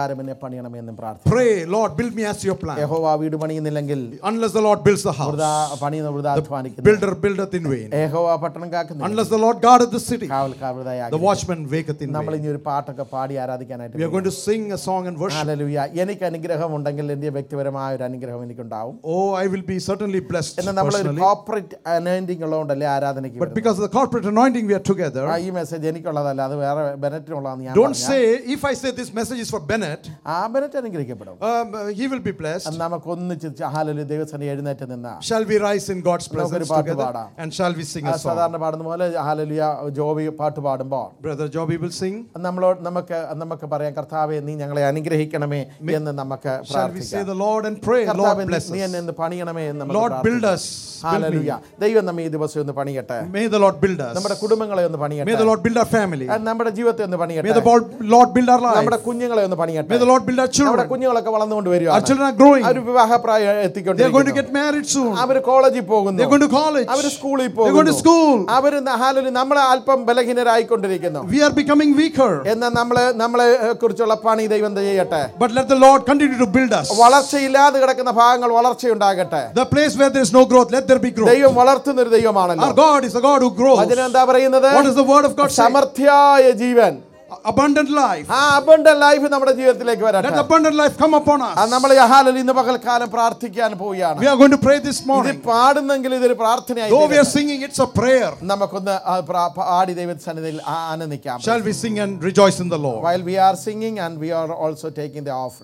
പ്രകാരം എന്നെ പണിയണമെന്നും പ്രാർത്ഥിക്കും Pray, Lord, build me as your plan. യഹോവ വീട് പണിയുന്നില്ലെങ്കിൽ Unless the Lord builds the house, വൃതാ പണിയുന്ന വൃതാധ്വാനിക്കുന്നു builder buildeth in vain. യഹോവ പട്ടണം കാക്കുന്നു Unless the Lord guardeth the city, കാവൽക്കാർ the വൃതയാക്കി watchman waketh in നമ്മൾ vain. ഇനി ഒരു പാട്ടൊക്കെ പാടി ആരാധിക്കാനായിട്ട് We are going to sing a song and worship. Hallelujah എനിക്ക് അനുഗ്രഹം ഉണ്ടെങ്കിൽ എൻ്റെ വ്യക്തിപരമായ ഒരു അനുഗ്രഹം എനിക്കുണ്ടാവും Oh, I will be certainly blessed എന്നാൽ നമ്മളൊരു personally. കോർപ്പറേറ്റ് അനോയിന്റിംഗ് ഉള്ളതുകൊണ്ടല്ലേ ആരാധനയ്ക്ക് But വരുന്നത്. because of the corporate anointing, we are together. ആ, ഈ മെസ്സേജ് എനിക്കുള്ളതല്ല അത് വേറെ ബെനറ്റിനുള്ളതെന്ന് ഞാൻ Don't പറഞ്ഞാൽ, say, if I say this message is for Bennett, ആ ബെനറ്റ് അനുഗ്രഹിക്കപ്പെടും um, he will be blessed. നമുക്ക് ഒന്നിച്ച് ഹാലലു ദൈവസനെ എഴുന്നേറ്റ് നിന്ന Shall we rise in God's നമുക്കൊരു presence പാട്ട് together? പാടാം. And shall we sing ആ, a song? സാധാരണ പാടുന്ന പോലെ ഹാലലുയ ജോബി പാട്ട് പാടുമ്പോൾ Brother Joby will sing. നമ്മളോട് നമുക്ക് നമുക്ക് പറയാം കർത്താവെ നീ ഞങ്ങളെ അനുഗ്രഹിക്കണമേ എന്ന് നമുക്ക് Shall we say പ്രാർത്ഥിക്കാം the Lord and pray, കർത്താവെ Lord bless നീ us. എന്നെ ഒന്ന് പണിയണമേ എന്ന് നമുക്ക് Lord build പ്രാർത്ഥിക്കാം. us. Build me. ഹാലലുയ ദൈവം നമ്മെ ഈ ദിവസം ഒന്ന് പണിയട്ടെ May the Lord build us. നമ്മുടെ കുടുംബങ്ങളെ ഒന്ന് May പണിയട്ടെ the Lord build our family. ആ, നമ്മുടെ ജീവിതത്തെ ഒന്ന് May പണിയട്ടെ the Lord- Lord build our നമ്മുടെ life. കുഞ്ഞുങ്ങളെ ഒന്ന് പണിയട്ടെ May the Lord build our നമ്മുടെ children. കുഞ്ഞുങ്ങളൊക്കെ വളർന്നുകൊണ്ട് Our വരിക children are growing. Our വിവാഹപ്രായം They are going to എത്തിക്കൊണ്ടിരിക്കുന്നു get married soon. അവർ കോളേജിൽ പോകുന്നു They're going to college. അവർ സ്കൂളിൽ They're going to പോകുന്നു school. അവർ ഹാലലി നമ്മളെ അല്പം ബലഹീനരായിക്കൊണ്ടിരിക്കുന്നു We are becoming weaker. എന്നാൽ നമ്മളെ നമ്മളെ ഏഹ്, കുറിച്ചുള്ള പണി ദൈവം എന്ത് ചെയ്യട്ടെ But let the Lord continue to build us. വളർച്ചയില്ലാതെ കിടക്കുന്ന ഭാഗങ്ങൾ വളർച്ചയുണ്ടാകട്ടെ The place where there is no growth, let there be growth. ദൈവം വളർത്തുന്ന ഒരു ദൈവമാണല്ലോ Our God is a God who grows. അതിന് എന്താ പറയുന്നത് What does the word of God say? സമർത്ഥ്യായ Jeevan Abundant life. ആ അബണ്ട life നമ്മുടെ ജീവിതത്തിലേക്ക് Let വരട്ടെ abundant life come upon അത് us. നമ്മൾ ഹാലലി ഇന്ന് പകൽക്കാലം പ്രാർത്ഥിക്കാൻ പോവുകയാണ് We are going to pray this ഇത് morning. പാടുന്നെങ്കിൽ ഇതൊരു പ്രാർത്ഥനയായി Though we are തീരട്ടെ. singing, it's a prayer. നമുക്കൊന്ന് ആ പ്രാ- പാടി ദൈവ സന്നിധിയിൽ ആ- ആനന്ദിക്കാം Shall we sing and rejoice in the Lord? while we are singing and we are also taking the offering